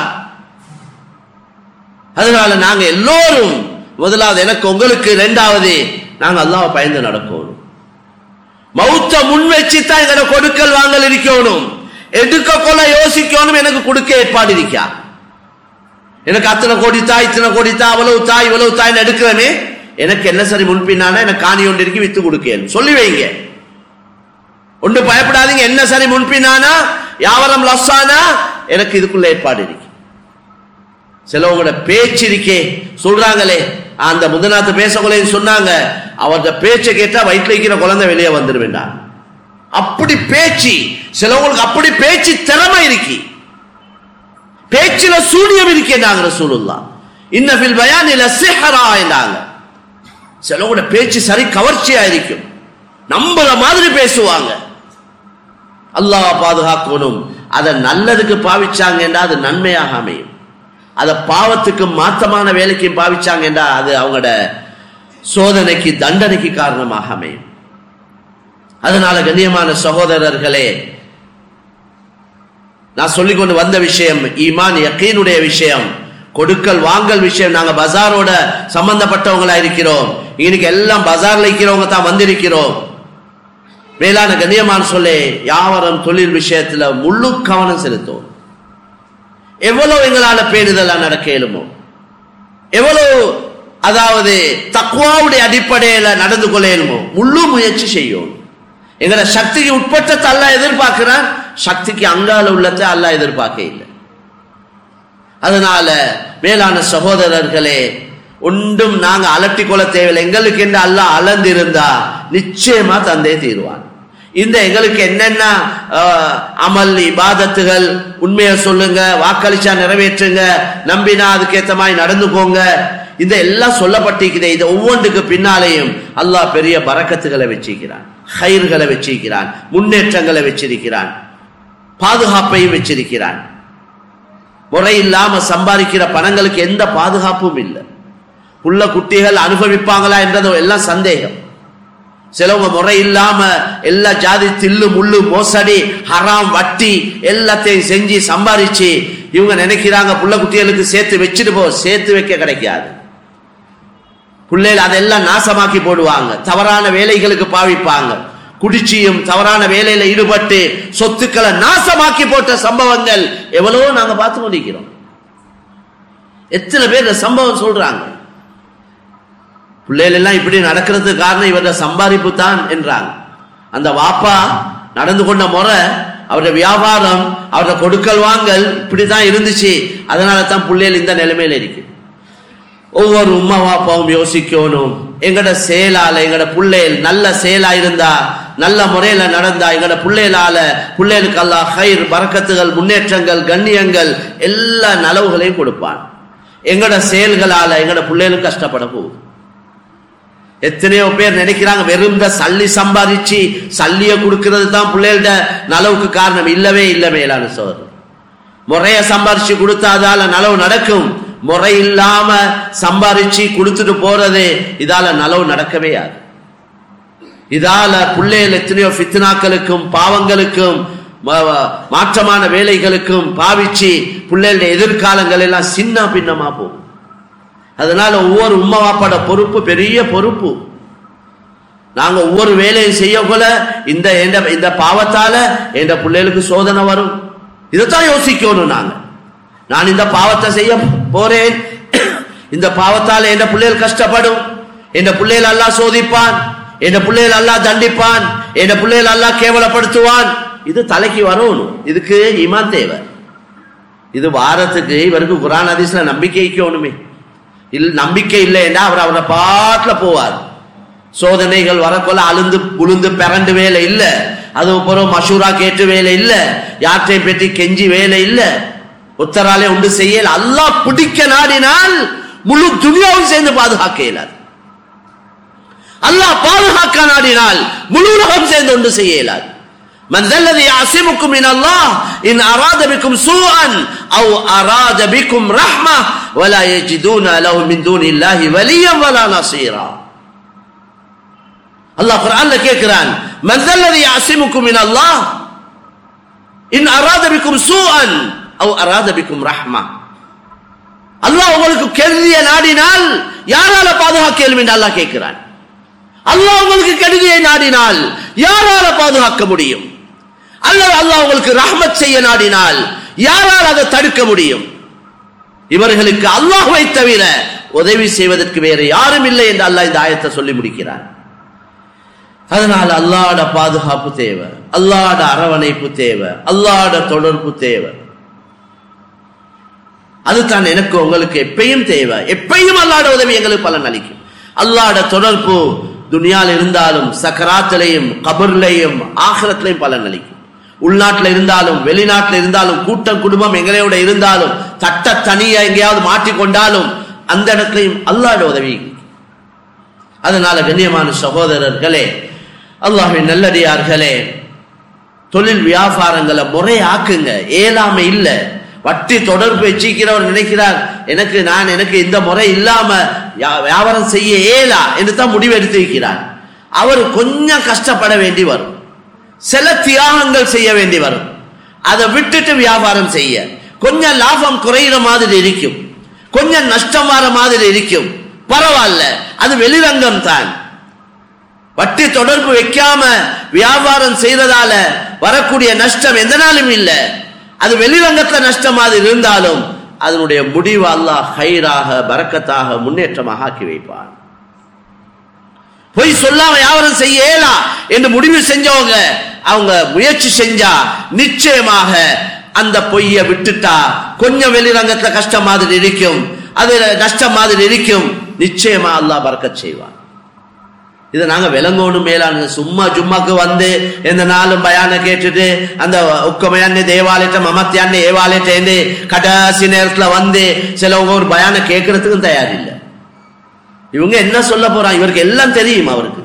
அதனால நாங்க எல்லோரும் முதலாவது எனக்கு உங்களுக்கு இரண்டாவது நாங்க அல்லாஹ் பயந்து நடக்கணும் மௌத்த முன் வச்சு தான் எங்கட கொடுக்கல் வாங்கல் இருக்கணும் எடுக்க கொள்ள யோசிக்கணும் எனக்கு கொடுக்க ஏற்பாடு இருக்கா எனக்கு அத்தனை கோடி தாய் இத்தனை கோடி தாய் அவ்வளவு தாய் இவ்வளவு தாய் எடுக்கிறேனே எனக்கு என்ன சரி முன்பின்னான எனக்கு காணி ஒன்று இருக்கு வித்து கொடுக்கேன் சொல்லி வைங்க ஒன்று பயப்படாதீங்க என்ன சரி முன்பின்னானா யாவரம் லஸ்ஸானா எனக்கு இதுக்குள்ள ஏற்பாடு இருக்கு சிலவங்களோட பேச்சு இருக்கே சொல்றாங்களே அந்த முதநாத்து பேசக்குள்ளே சொன்னாங்க அவர்த பேச்சை கேட்டா வயிற்றுல இருக்கிற குழந்தை வெளியே வந்துருவேண்டா அப்படி பேச்சு சிலவங்களுக்கு அப்படி பேச்சு திறமை இருக்கு பேச்சில சூனியம் இருக்கேன்டாங்க ரசூலுல்லா இன்னபில் பயானில சிஹரா என்றாங்க சிலவங்களோட பேச்சு சரி கவர்ச்சியா இருக்கும் நம்புற மாதிரி பேசுவாங்க அல்லாஹ் பாதுகாக்கணும் அதை நல்லதுக்கு பாவிச்சாங்கன்னா அது நன்மையாக அமையும் அதை பாவத்துக்கு மாத்தமான வேலைக்கு பாவிச்சாங்கன்னா அது அவங்களோட சோதனைக்கு தண்டனைக்கு காரணமாக அமையும் அதனால கண்ணியமான சகோதரர்களே நான் சொல்லிக் கொண்டு வந்த விஷயம் ஈமான் யக்கீனுடைய விஷயம் கொடுக்கல் வாங்கல் விஷயம் நாங்க பஜாரோட சம்பந்தப்பட்டவங்களா இருக்கிறோம் இன்னைக்கு எல்லாம் பஜார்ல இருக்கிறவங்க தான் வந்திருக்கிறோம் மேலான கண்ணியமான சொல்லி யாவரம் தொழில் விஷயத்துல முழு கவனம் செலுத்தும் எவ்வளவு எங்களால பேணுதலா நடக்க இயலுமோ எவ்வளவு அதாவது தக்குவாவுடைய அடிப்படையில நடந்து கொள்ள இயலுமோ முழு முயற்சி செய்யும் எங்களை சக்திக்கு உட்பட்டத்தை அல்ல எதிர்பார்க்கிறான் சக்திக்கு அங்கால உள்ளத்தை அல்ல எதிர்பார்க்க இல்லை அதனால மேலான சகோதரர்களே ஒன்றும் நாங்க அலட்டி கொள்ள தேவையில்லை எங்களுக்கு என்று அல்லாஹ் அளந்திருந்தா நிச்சயமா தந்தே தீருவான் இந்த எங்களுக்கு என்னென்ன ஆஹ், அமல் இபாதத்துகள் உண்மையை சொல்லுங்க வாக்களிச்சா நிறைவேற்றுங்க நம்பினா அதுக்கேத்த மாதிரி நடந்துக்கோங்க இந்த எல்லாம் சொல்லப்பட்டிருக்குதே இது ஒவ்வொன்றுக்கு பின்னாலேயும் அல்லாஹ் பெரிய பறக்கத்துகளை வச்சிருக்கிறான் ஹைர்களை வச்சிருக்கிறான் முன்னேற்றங்களை வச்சிருக்கிறான் பாதுகாப்பையும் வச்சிருக்கிறான் முறை இல்லாம சம்பாதிக்கிற பணங்களுக்கு எந்த பாதுகாப்பும் இல்லை புள்ள குட்டிகள் அனுபவிப்பாங்களா என்றது எல்லாம் சந்தேகம் சிலவங்க முறை இல்லாம எல்லா ஜாதி தில்லு முள்ளு மோசடி ஹராம் வட்டி எல்லாத்தையும் செஞ்சு சம்பாதிச்சு இவங்க நினைக்கிறாங்க புள்ள குட்டிகளுக்கு சேர்த்து வச்சுட்டு போ சேர்த்து வைக்க கிடைக்காது பிள்ளைகள் அதெல்லாம் நாசமாக்கி போடுவாங்க தவறான வேலைகளுக்கு பாவிப்பாங்க குடிச்சியும் தவறான வேலையில ஈடுபட்டு சொத்துக்களை நாசமாக்கி போட்ட சம்பவங்கள் எவ்வளவோ நாங்க பார்த்து கொண்டிருக்கிறோம் எத்தனை பேர் இந்த சம்பவம் சொல்றாங்க பிள்ளைகள் எல்லாம் இப்படி நடக்கிறதுக்கு காரணம் இவருடைய சம்பாதிப்பு தான் என்றாங்க அந்த வாப்பா நடந்து கொண்ட முறை அவருடைய வியாபாரம் அவருடைய கொடுக்கல் வாங்கல் இப்படிதான் இருந்துச்சு அதனால தான் பிள்ளைகள் இந்த நிலைமையில இருக்கு ஒவ்வொரு உம்மா வாப்பாவும் யோசிக்கணும் எங்கட செயலால எங்கட பிள்ளைகள் நல்ல செயலா இருந்தா நல்ல முறையில நடந்தா எங்கட பிள்ளைகளால பிள்ளைகளுக்கு அல்லாஹ் ஹைர் பறக்கத்துகள் முன்னேற்றங்கள் கண்ணியங்கள் எல்லா நலவுகளையும் கொடுப்பான் எங்கட செயல்களால எங்கட பிள்ளைகளும் கஷ்டப்பட போகுது எத்தனையோ பேர் நினைக்கிறாங்க வெறும் இந்த சல்லி சம்பாதிச்சு சல்லிய கொடுக்கிறது தான் பிள்ளைகள்ட நலவுக்கு காரணம் இல்லவே இல்லை மேலான சோதர் முறைய சம்பாரிச்சு கொடுத்தாதால நலவு நடக்கும் முறை இல்லாம சம்பாரிச்சு கொடுத்துட்டு போறது இதால நலவு நடக்கவே ஆகுது இதால பிள்ளைகள் எத்தனையோ ஃபித்னாக்களுக்கும் பாவங்களுக்கும் ம- மாற்றமான வேலைகளுக்கும் பாவிச்சு பிள்ளைகளுடைய எதிர்காலங்கள் எல்லாம் சின்ன பின்னமா போகும் அதனால ஒவ்வொரு உம்மா வாப்பாட பொறுப்பு பெரிய பொறுப்பு நாங்க ஒவ்வொரு வேலையும் செய்யக்குள்ள இந்த இந்த- இந்த பாவத்தால எந்த பிள்ளைகளுக்கு சோதனை வரும் இதைத்தான் யோசிக்கணும் நாங்க நான் இந்த பாவத்தை செய்ய போறேன் இந்த பாவத்தால எந்த பிள்ளைகள் கஷ்டப்படும் எந்த பிள்ளைகள் அல்லாஹ் சோதிப்பான் எந்த பிள்ளைகள் அல்லாஹ் தண்டிப்பான் எந்த பிள்ளைகள் அல்லாஹ் கேவலப்படுத்துவான் இது தலைக்கு வரணும் இதுக்கு ஈமான் தேவை இது வாரத்துக்கு இவருக்கு குரான் ஹதீஸ்ல நம்பிக்கை வைக்கணுமே இல் நம்பிக்கை இல்லைன்னா அவர் அவரை பாட்டுல போவார் சோதனைகள் வரக்கொள்ள அழுந்து உளுந்து பிறண்டு வேலை இல்ல அது அப்புறம் மஷூரா கேட்டு வேலை இல்ல யாற்றை பற்றி கெஞ்சி வேலை இல்ல உத்தராலே உண்டு செய்யல அல்லாஹ் பிடிக்க நாடினால் முழு துனியாவும் சேர்ந்து பாதுகாக்க இயலாது அல்லாஹ் பாதுகாக்க நாடினால் முழு உலகம் சேர்ந்து ஒன்று செய்ய இயலாது من ذا الذي يعصمكم من الله إن أراد بكم سوءا أو أراد بكم رحمة ولا يجدون له من دون الله وليا ولا نصيرا அல்லாஹ் குர்ஆன்ல கேக்குறான் من ذا الذي يعصمكم من الله إن أراد بكم سوءا أو أراد بكم رحمة அல்லாஹ் உங்களுக்கு கெடுதிய நாடினால் யாரால பாதுகாக்க இயலும் என்று அல்லாஹ் கேட்கிறான் அல்லாஹ் உங்களுக்கு கெடுதியை நாடினால் யாரால பாதுகாக்க முடியும் அல்லது அல்லாஹ் உங்களுக்கு ரஹ்மத் செய்ய நாடினால் யாரால் அதை தடுக்க முடியும் இவர்களுக்கு அல்லாஹ்வை தவிர உதவி செய்வதற்கு வேறு யாரும் இல்லை என்று அல்லாஹ் இந்த ஆயத்தை சொல்லி முடிக்கிறார் அதனால் அல்லாட பாதுகாப்பு தேவை அல்லாட அரவணைப்பு தேவை அல்லாட தொடர்பு தேவை அதுதான் எனக்கு உங்களுக்கு எப்பயும் தேவை எப்பயும் அல்லாட உதவி எங்களுக்கு பலன் அளிக்கும் அல்லாட தொடர்பு துனியால் இருந்தாலும் சக்கராத்திலையும் கபர்லையும் ஆகிரத்திலையும் பலன் அளிக்கும் உள்நாட்டில் இருந்தாலும் வெளிநாட்டில் இருந்தாலும் கூட்டம் குடும்பம் எங்களோட இருந்தாலும் தட்ட தனியா எங்கேயாவது மாட்டிக்கொண்டாலும் அந்த இடத்துலையும் அல்லாட உதவி அதனால கண்ணியமான சகோதரர்களே அல்லாஹின் நல்லடியார்களே தொழில் வியாபாரங்களை முறையாக்குங்க ஏலாமை இல்ல வட்டி தொடர்பு வச்சிக்கிறவர் நினைக்கிறார் எனக்கு நான் எனக்கு இந்த முறை இல்லாம யா- வியாபாரம் செய்ய ஏலா என்று தான் முடிவு எடுத்து வைக்கிறார் அவர் கொஞ்சம் கஷ்டப்பட வேண்டி வரும் சில தியாகங்கள் செய்ய வேண்டி வரும் அதை விட்டுட்டு வியாபாரம் செய்ய கொஞ்சம் லாபம் குறையிற மாதிரி இருக்கும் கொஞ்சம் நஷ்டம் வர மாதிரி இருக்கும் பரவாயில்ல அது வெளிரங்கம் தான் வட்டி தொடர்பு வைக்காம வியாபாரம் செய்யறதால வரக்கூடிய நஷ்டம் எந்த நாளும் இல்ல அது வெளிரங்கத்துல நஷ்டம் மாதிரி இருந்தாலும் அதனுடைய முடிவு அல்லாஹ் ஹைராக பரக்கத்தாக முன்னேற்றமாக ஆக்கி வைப்பான் பொய் சொல்லாம வியாபாரம் செய்ய இயலா என்று முடிவு செஞ்சவங்க அவங்க முயற்சி செஞ்சா நிச்சயமாக அந்த பொய்யை விட்டுட்டா கொஞ்சம் வெளிரங்கத்துல கஷ்டம் மாதிரி இருக்கும் அது நஷ்டம் மாதிரி இருக்கும் நிச்சயமா அல்லாஹ் பறக்கச் செய்வான் இதை நாங்க விளங்கணும் மேலான சும்மா ஜும்மாக்கு வந்து எந்த நாளும் பயான கேட்டுட்டு அந்த உக்கமையான்னு தேவாலயத்தை மமத்தியான்னு ஏவாலயத்தை கடைசி நேரத்துல வந்து சிலவங்க ஒரு பயான கேட்கறதுக்கும் தயார் இல்லை இவங்க என்ன சொல்ல போறாங்க இவருக்கு எல்லாம் தெரியும் அவருக்கு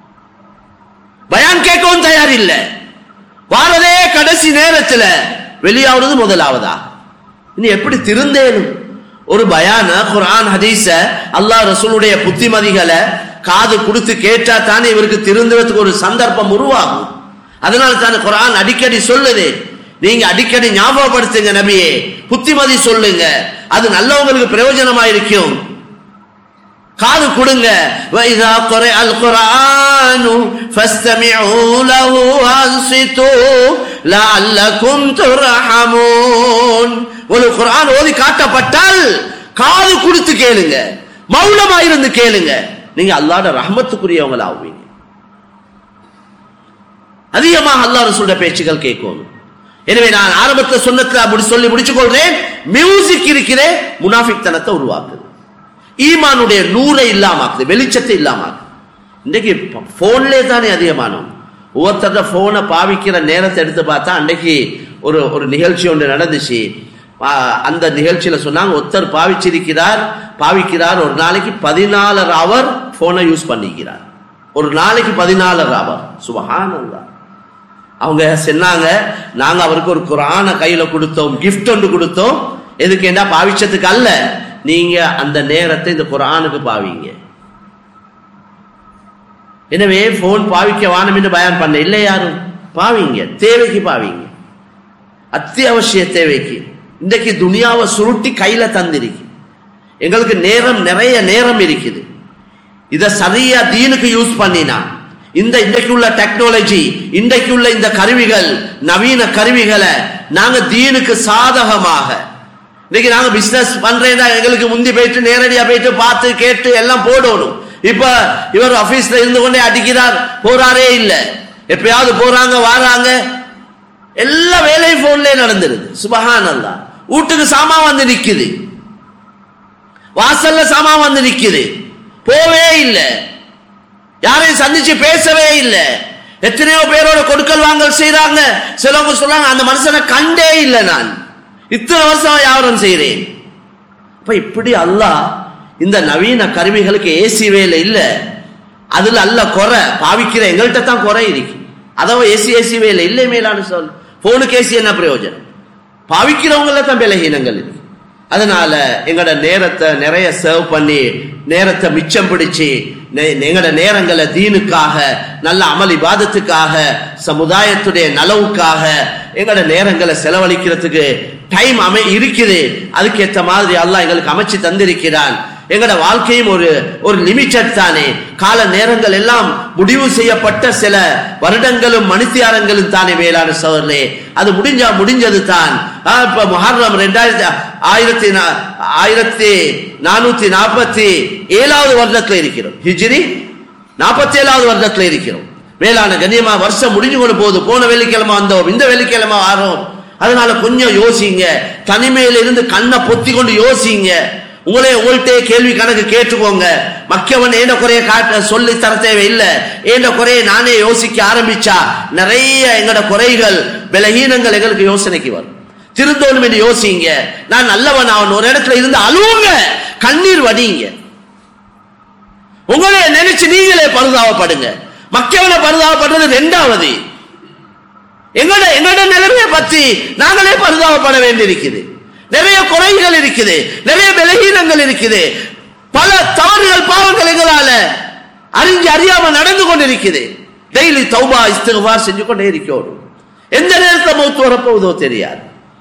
பயான் கேட்கவும் தயார் இல்ல வாரதே கடைசி நேரத்துல வெளியாவது முதலாவதா இனி எப்படி திருந்தேனும் ஒரு பயான குர்ஆன் ஹதீஸ அல்லாஹ் ரசூலுடைய புத்திமதிகளை காது கொடுத்து கேட்டா தானே இவருக்கு திருந்துறதுக்கு ஒரு சந்தர்ப்பம் உருவாகும் அதனால தானே குர்ஆன் அடிக்கடி சொல்லுது நீங்க அடிக்கடி ஞாபகப்படுத்துங்க நபியே புத்திமதி சொல்லுங்க அது நல்லவங்களுக்கு பிரயோஜனமா இருக்கும் காது கொடுங்க வைதா குறை அல் குரானு فاستمعوا له وانصتوا لعلكم ترحمون ஒரு குர்ஆன் ஓதி காட்டப்பட்டால் காது கொடுத்து கேளுங்க மௌனமா இருந்து கேளுங்க நீங்க அல்லாஹ்ட ரஹ்மத்துக்குரியவங்கள ஆவீங்க அதிகமாக அல்லாஹ் ரசூலுடைய பேச்சுகள் கேட்கணும் எனவே நான் ஆரம்பத்தை சொன்னதுல அப்படி சொல்லி முடிச்சுக் கொள்றேன் மியூசிக் இருக்கிறே முனாஃபிக் உருவாக்குது ஈமானுடைய நூரை இல்லாமாக்குது வெளிச்சத்தை இல்லாமாக்குது இன்றைக்கு போன்லே தானே அதிகமானோம் ஒவ்வொருத்தர போனை பாவிக்கிற நேரத்தை எடுத்து பார்த்தா அன்னைக்கு ஒரு ஒரு நிகழ்ச்சி ஒன்று நடந்துச்சு ஆ, அந்த நிகழ்ச்சியில சொன்னாங்க ஒருத்தர் பாவிச்சிருக்கிறார் பாவிக்கிறார் ஒரு நாளைக்கு பதினாலு அவர் போனை யூஸ் பண்ணிக்கிறார் ஒரு நாளைக்கு பதினாலு அவர் சுபஹானல்லாஹ் அவங்க சொன்னாங்க நாங்க அவருக்கு ஒரு குரான கையில கொடுத்தோம் gift ஒன்று கொடுத்தோம் எதுக்கு என்ன பாவிச்சதுக்கு அல்ல நீங்க அந்த நேரத்தை இந்த குரானுக்கு பாவிங்க எனவே போன் பாவிக்க வானம் என்று பயான் பண்ண இல்லை யாரும் பாவிங்க தேவைக்கு பாவிங்க அத்தியாவசிய தேவைக்கு இன்றைக்கு துனியாவை சுருட்டி கையில தந்திருக்கு எங்களுக்கு நேரம் நிறைய நேரம் இருக்குது இத சரியா தீனுக்கு யூஸ் பண்ணினா இந்த இன்றைக்கு உள்ள டெக்னாலஜி இன்றைக்கு உள்ள இந்த கருவிகள் நவீன கருவிகளை நாங்க தீனுக்கு சாதகமாக இன்னைக்கு நாங்க பிசினஸ் பண்றேன்னா எங்களுக்கு முந்தி போயிட்டு நேரடியா போயிட்டு பார்த்து கேட்டு எல்லாம் போடணும் இப்ப இவர் ஆபீஸ்ல இருந்து கொண்டே அடிக்கிறார் போறாரே இல்ல எப்பயாவது போறாங்க வாராங்க எல்லா வேலையும் போன்ல நடந்துருது சுபஹான் அல்லா வீட்டுக்கு சாமான் வந்து நிக்குது வாசல்ல சாமான் வந்து நிக்குது போவே இல்லை யாரையும் சந்திச்சு பேசவே இல்லை எத்தனையோ பேரோட கொடுக்கல் வாங்கல் செய்யறாங்க சிலவங்க சொல்றாங்க அந்த மனுஷனை கண்டே இல்லை நான் இத்தனை வருஷம் வியாபாரம் செய்கிறேன் அப்ப இப்படி அல்லாஹ் இந்த நவீன கருவிகளுக்கு ஏசி வேலை இல்ல அதுல அல்ல குறை பாவிக்கிற எங்கள்கிட்ட தான் குறை இருக்கு அதவ ஏசி ஏசி வேலை இல்லை மேலான சொல் போனுக்கு ஏசி என்ன பிரயோஜனம் பாவிக்கிறவங்கள தான் பலகீனங்கள் இருக்கு அதனால எங்களோட நேரத்தை நிறைய சேவ் பண்ணி நேரத்தை மிச்சம் பிடிச்சு நெ- எங்களோட நேரங்களை தீனுக்காக நல்ல அமல் இபாதத்துக்காக சமுதாயத்துடைய நலவுக்காக எங்களோட நேரங்களை செலவழிக்கிறதுக்கு டைம் அமை இருக்குது அதுக்கு ஏத்த மாதிரி அல்லாஹ் எங்களுக்கு அமைச்சு தந்திருக்கிறான் எங்களோட வாழ்க்கையும் ஒரு ஒரு லிமிட்டட் தானே கால நேரங்கள் எல்லாம் முடிவு செய்யப்பட்ட சில வருடங்களும் மணித்தியாரங்களும் தானே மேலான சோழர்களே அது முடிஞ்சா முடிஞ்சது தான் ஆ, இப்ப முஹர்ரம் ரெண்டாயிரத்தி ஆயிரத்தி நா- ஆயிரத்தி நானூத்தி நாற்பத்தி ஏழாவது வருடத்துல இருக்கிறோம் ஹிஜ்ரி நாற்பத்தி ஏழாவது வருடத்துல இருக்கிறோம் மேலான கண்ணியமா வருஷம் முடிஞ்சு கொண்டு போகுது போன வெள்ளிக்கிழமை வந்தோம் இந்த வெள்ளிக்கிழமை வாரோம் அதனால கொஞ்சம் யோசிங்க தனிமையில இருந்து கண்ணை பொத்தி கொண்டு யோசிங்க உங்களே உங்கள்கிட்ட கேள்வி கணக்கு கேட்டுக்கோங்க மக்கவன் ஏண்ட குறைய காட்ட சொல்லி தர தேவையில்லை ஏண்ட குறைய நானே யோசிக்க ஆரம்பிச்சா நிறைய எங்கட குறைகள் பலகீனங்கள் எங்களுக்கு யோசனைக்கு வரும் திருந்தோணும் என்று யோசிங்க நான் நல்லவன் அவன் ஒரு இடத்துல இருந்து அழுவுங்க கண்ணீர் வடிங்க உங்களே நினைச்சு நீங்களே பரிதாபப்படுங்க மக்கள பரிதாபப்படுறது ரெண்டாவது எங்களோட எங்களோட நிலைமையை பத்தி நாங்களே பரிதாபப்பட வேண்டியிருக்குது நிறைய குறைகள் இருக்குது நிறைய பலகீனங்கள் இருக்குது பல தவறுகள் பாவங்கள் எங்களால அறிஞ்சு அறியாம நடந்து கொண்டிருக்குது டெய்லி தௌபா இஸ்திகபார் செஞ்சு கொண்டே இருக்கணும் எந்த நேரத்தில் மௌத்து வரப்போகுதோ தெரியாது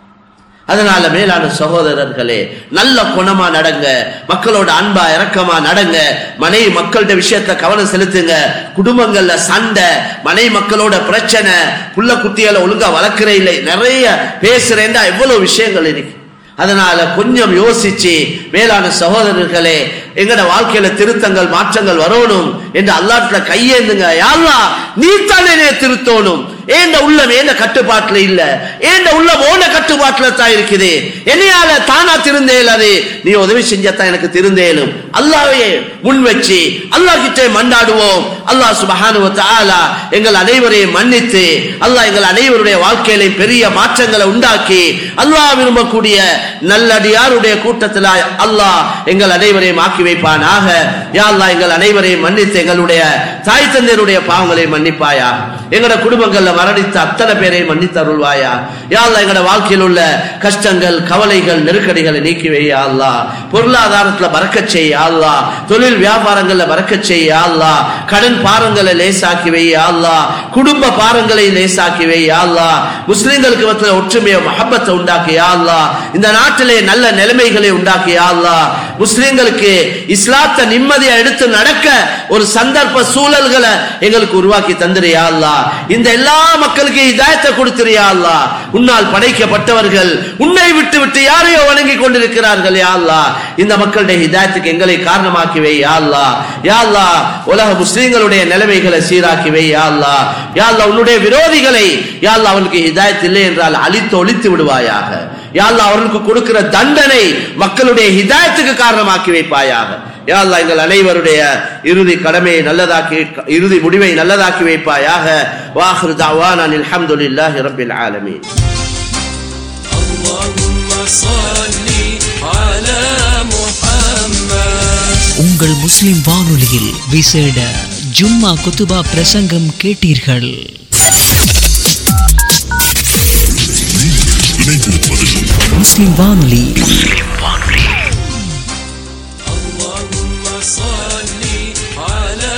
அதனால மேலான சகோதரர்களே நல்ல குணமா நடங்க மக்களோட அன்பா இரக்கமா நடங்க மனைவி மக்கள்கிட்ட விஷயத்துல கவனம் செலுத்துங்க குடும்பங்கள்ல சண்டை மனைவி மக்களோட பிரச்சனை புள்ள குட்டிகளை ஒழுங்கா வளர்க்கிற இல்லை நிறைய பேசுறேன்டா எவ்வளவு விஷயங்கள் இருக்கு அதனால கொஞ்சம் யோசிச்சு மேலான சகோதரர்களே எங்கட வாழ்க்கையில திருத்தங்கள் மாற்றங்கள் வரணும் என்று அல்லாட்டுல கையேந்துங்க யாழ்லா நீ தானே திருத்தணும் ஏண்ட உள்ளம் ஏண்ட கட்டுப்பாட்டுல இல்ல ஏண்ட உள்ளம் ஓன கட்டுப்பாட்டுல தான் இருக்குது என்னையால தானா திருந்தேல் அது நீ உதவி செஞ்சத்தான் எனக்கு திருந்தேலும் அல்லாவே முன் வச்சு அல்லாஹ் கிட்டே மண்டாடுவோம் அல்லாஹ் சுபஹானுவ தஆலா எங்கள் அனைவரையும் மன்னித்து அல்லாஹ் எங்கள் அனைவருடைய வாழ்க்கையிலும் பெரிய மாற்றங்களை உண்டாக்கி அல்லாஹ் விரும்பக்கூடிய நல்லடியாருடைய கூட்டத்தில் அல்லாஹ் எங்கள் அனைவரையும் ஆக்கி வைப்பானாக யா அல்லாஹ் எங்கள் அனைவரையும் மன்னித்து எங்களுடைய தாய் தந்தையருடைய பாவங்களை மன்னிப்பாயா எங்களோட குடும்பங்கள்ல மரணித்த அத்தனை பேரையும் மன்னித்து அருள்வாயா யா அல்லாஹ் எங்களோட வாழ்க்கையில் உள்ள கஷ்டங்கள் கவலைகள் நெருக்கடிகளை நீக்கி வையா அல்லாஹ் பொருளாதாரத்துல பறக்கச் செய்ய அல்லாஹ் தொழில் வியாபாரங்கள்ல பறக்கச் செய்ய அல்லாஹ் கடன் பாரங்களை லேசாக்கி வையா அல்லாஹ் குடும்ப பாரங்களை லேசாக்கி வையா அல்லாஹ் முஸ்லிம்களுக்கு மத்தியில் ஒற்றுமையை மஹப்பத்தை உண்டாக்கி யா அல்லாஹ் இந்த நாட்டிலே நல்ல நிலைமைகளை உண்டாக்கி யா அல்லாஹ் முஸ்லிம்களுக்கு இஸ்லாத்தை நிம்மதியா எடுத்து நடக்க ஒரு சந்தர்ப்ப சூழல்களை எங்களுக்கு உருவாக்கி தந்திரியா அல்லாஹ் இந்த எல்லா மக்களுக்கு இதாயத்தை கொடுத்திரியா அல்லாஹ் உன்னால் படைக்கப்பட்டவர்கள் உன்னை விட்டு விட்டு யாரையோ வணங்கி கொண்டிருக்கிறார்கள் யா அல்லாஹ் இந்த மக்களுடைய ஹிதாயத்துக்கு எங்களை காரணமாக்கி வை யா அல்லாஹ் யா அல்லாஹ் உலக முஸ்லிம்களுடைய நிலைமைகளை சீராக்கி வை யா அல்லாஹ் யா அல்லாஹ் உன்னுடைய விரோதிகளை யா அல்லாஹ் அவனுக்கு ஹிதாயத் இல்லை என்றால் அழித்து ஒழித்து விடுவாயாக யா அல்லாஹ் அவர்களுக்கு கொடுக்கிற தண்டனை மக்களுடைய ஹிதாயத்துக்கு காரணமாக்கி வைப்பாயாக யா அல்லாஹ் எங்கள் அனைவருடைய இறுதி கடமையை நல்லதாக்கி இறுதி முடிவை நல்லதாக்கி வைப்பாயாக வாஹிரு தாவானா அல்ஹம்துலில்லாஹி ரப்பில் ஆலமீன் اللهم صل على محمد உங்கள் முஸ்லிம் வானொலியில் விசேட ஜும்மா குத்துபா பிரசங்கம் கேட்டீர்கள் முஸ்லிம் வானொலி اللهم صل على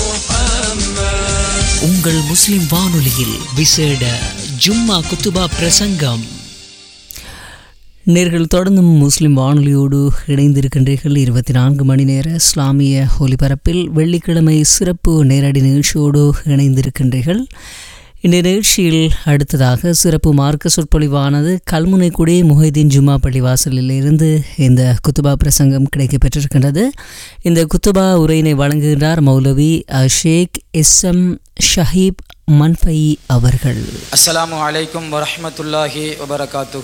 محمد உங்கள் முஸ்லிம் வானொலியில் விசேட ஜும்மா குத்துபா பிரசங்கம் நேர்கள் தொடர்ந்தும் முஸ்லிம் வானொலியோடு இணைந்திருக்கின்றீர்கள் இருபத்தி நான்கு மணி நேர இஸ்லாமிய ஒலிபரப்பில் வெள்ளிக்கிழமை சிறப்பு நேரடி நிகழ்ச்சியோடு இணைந்திருக்கின்றீர்கள் இந்த நிகழ்ச்சியில் அடுத்ததாக சிறப்பு மார்க்க சொற்பொழிவானது கல்முனைக்குடி முஹைதீன் ஜுமா பள்ளிவாசலில் இருந்து இந்த குத்துபா பிரசங்கம் கிடைக்கப் பெற்றிருக்கின்றது இந்த குத்துபா உரையினை வழங்குகின்றார் மௌலவி அஹ், ஷேக் எஸ் எம் ஷஹீப் மன்ஃபை அவர்கள் السلام عليكم ورحمة الله وبركاته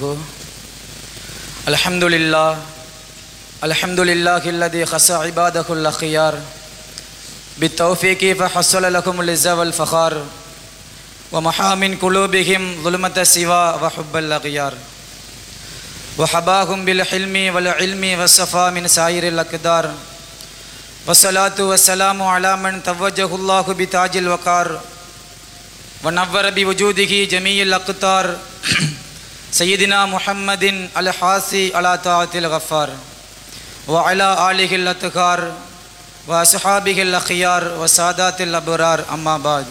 الحمد لله الحمد لله الذي خص عباده الأخيار بالتوفيق فحصل لكم العزة والفخار ومحى من قلوبهم ظلمة السوى وحب الأغيار وحباهم بالحلم والعلم والصفا من سائر الأقدار والصلاة والسلام على من توجه الله بتاج الوقار ونور بوجوده جميع الأقطار سيدنا محمد الحاسي على طاعة الغفار وعلى آله الأطهار وأصحابه الأخيار وسادات الأبرار أما بعد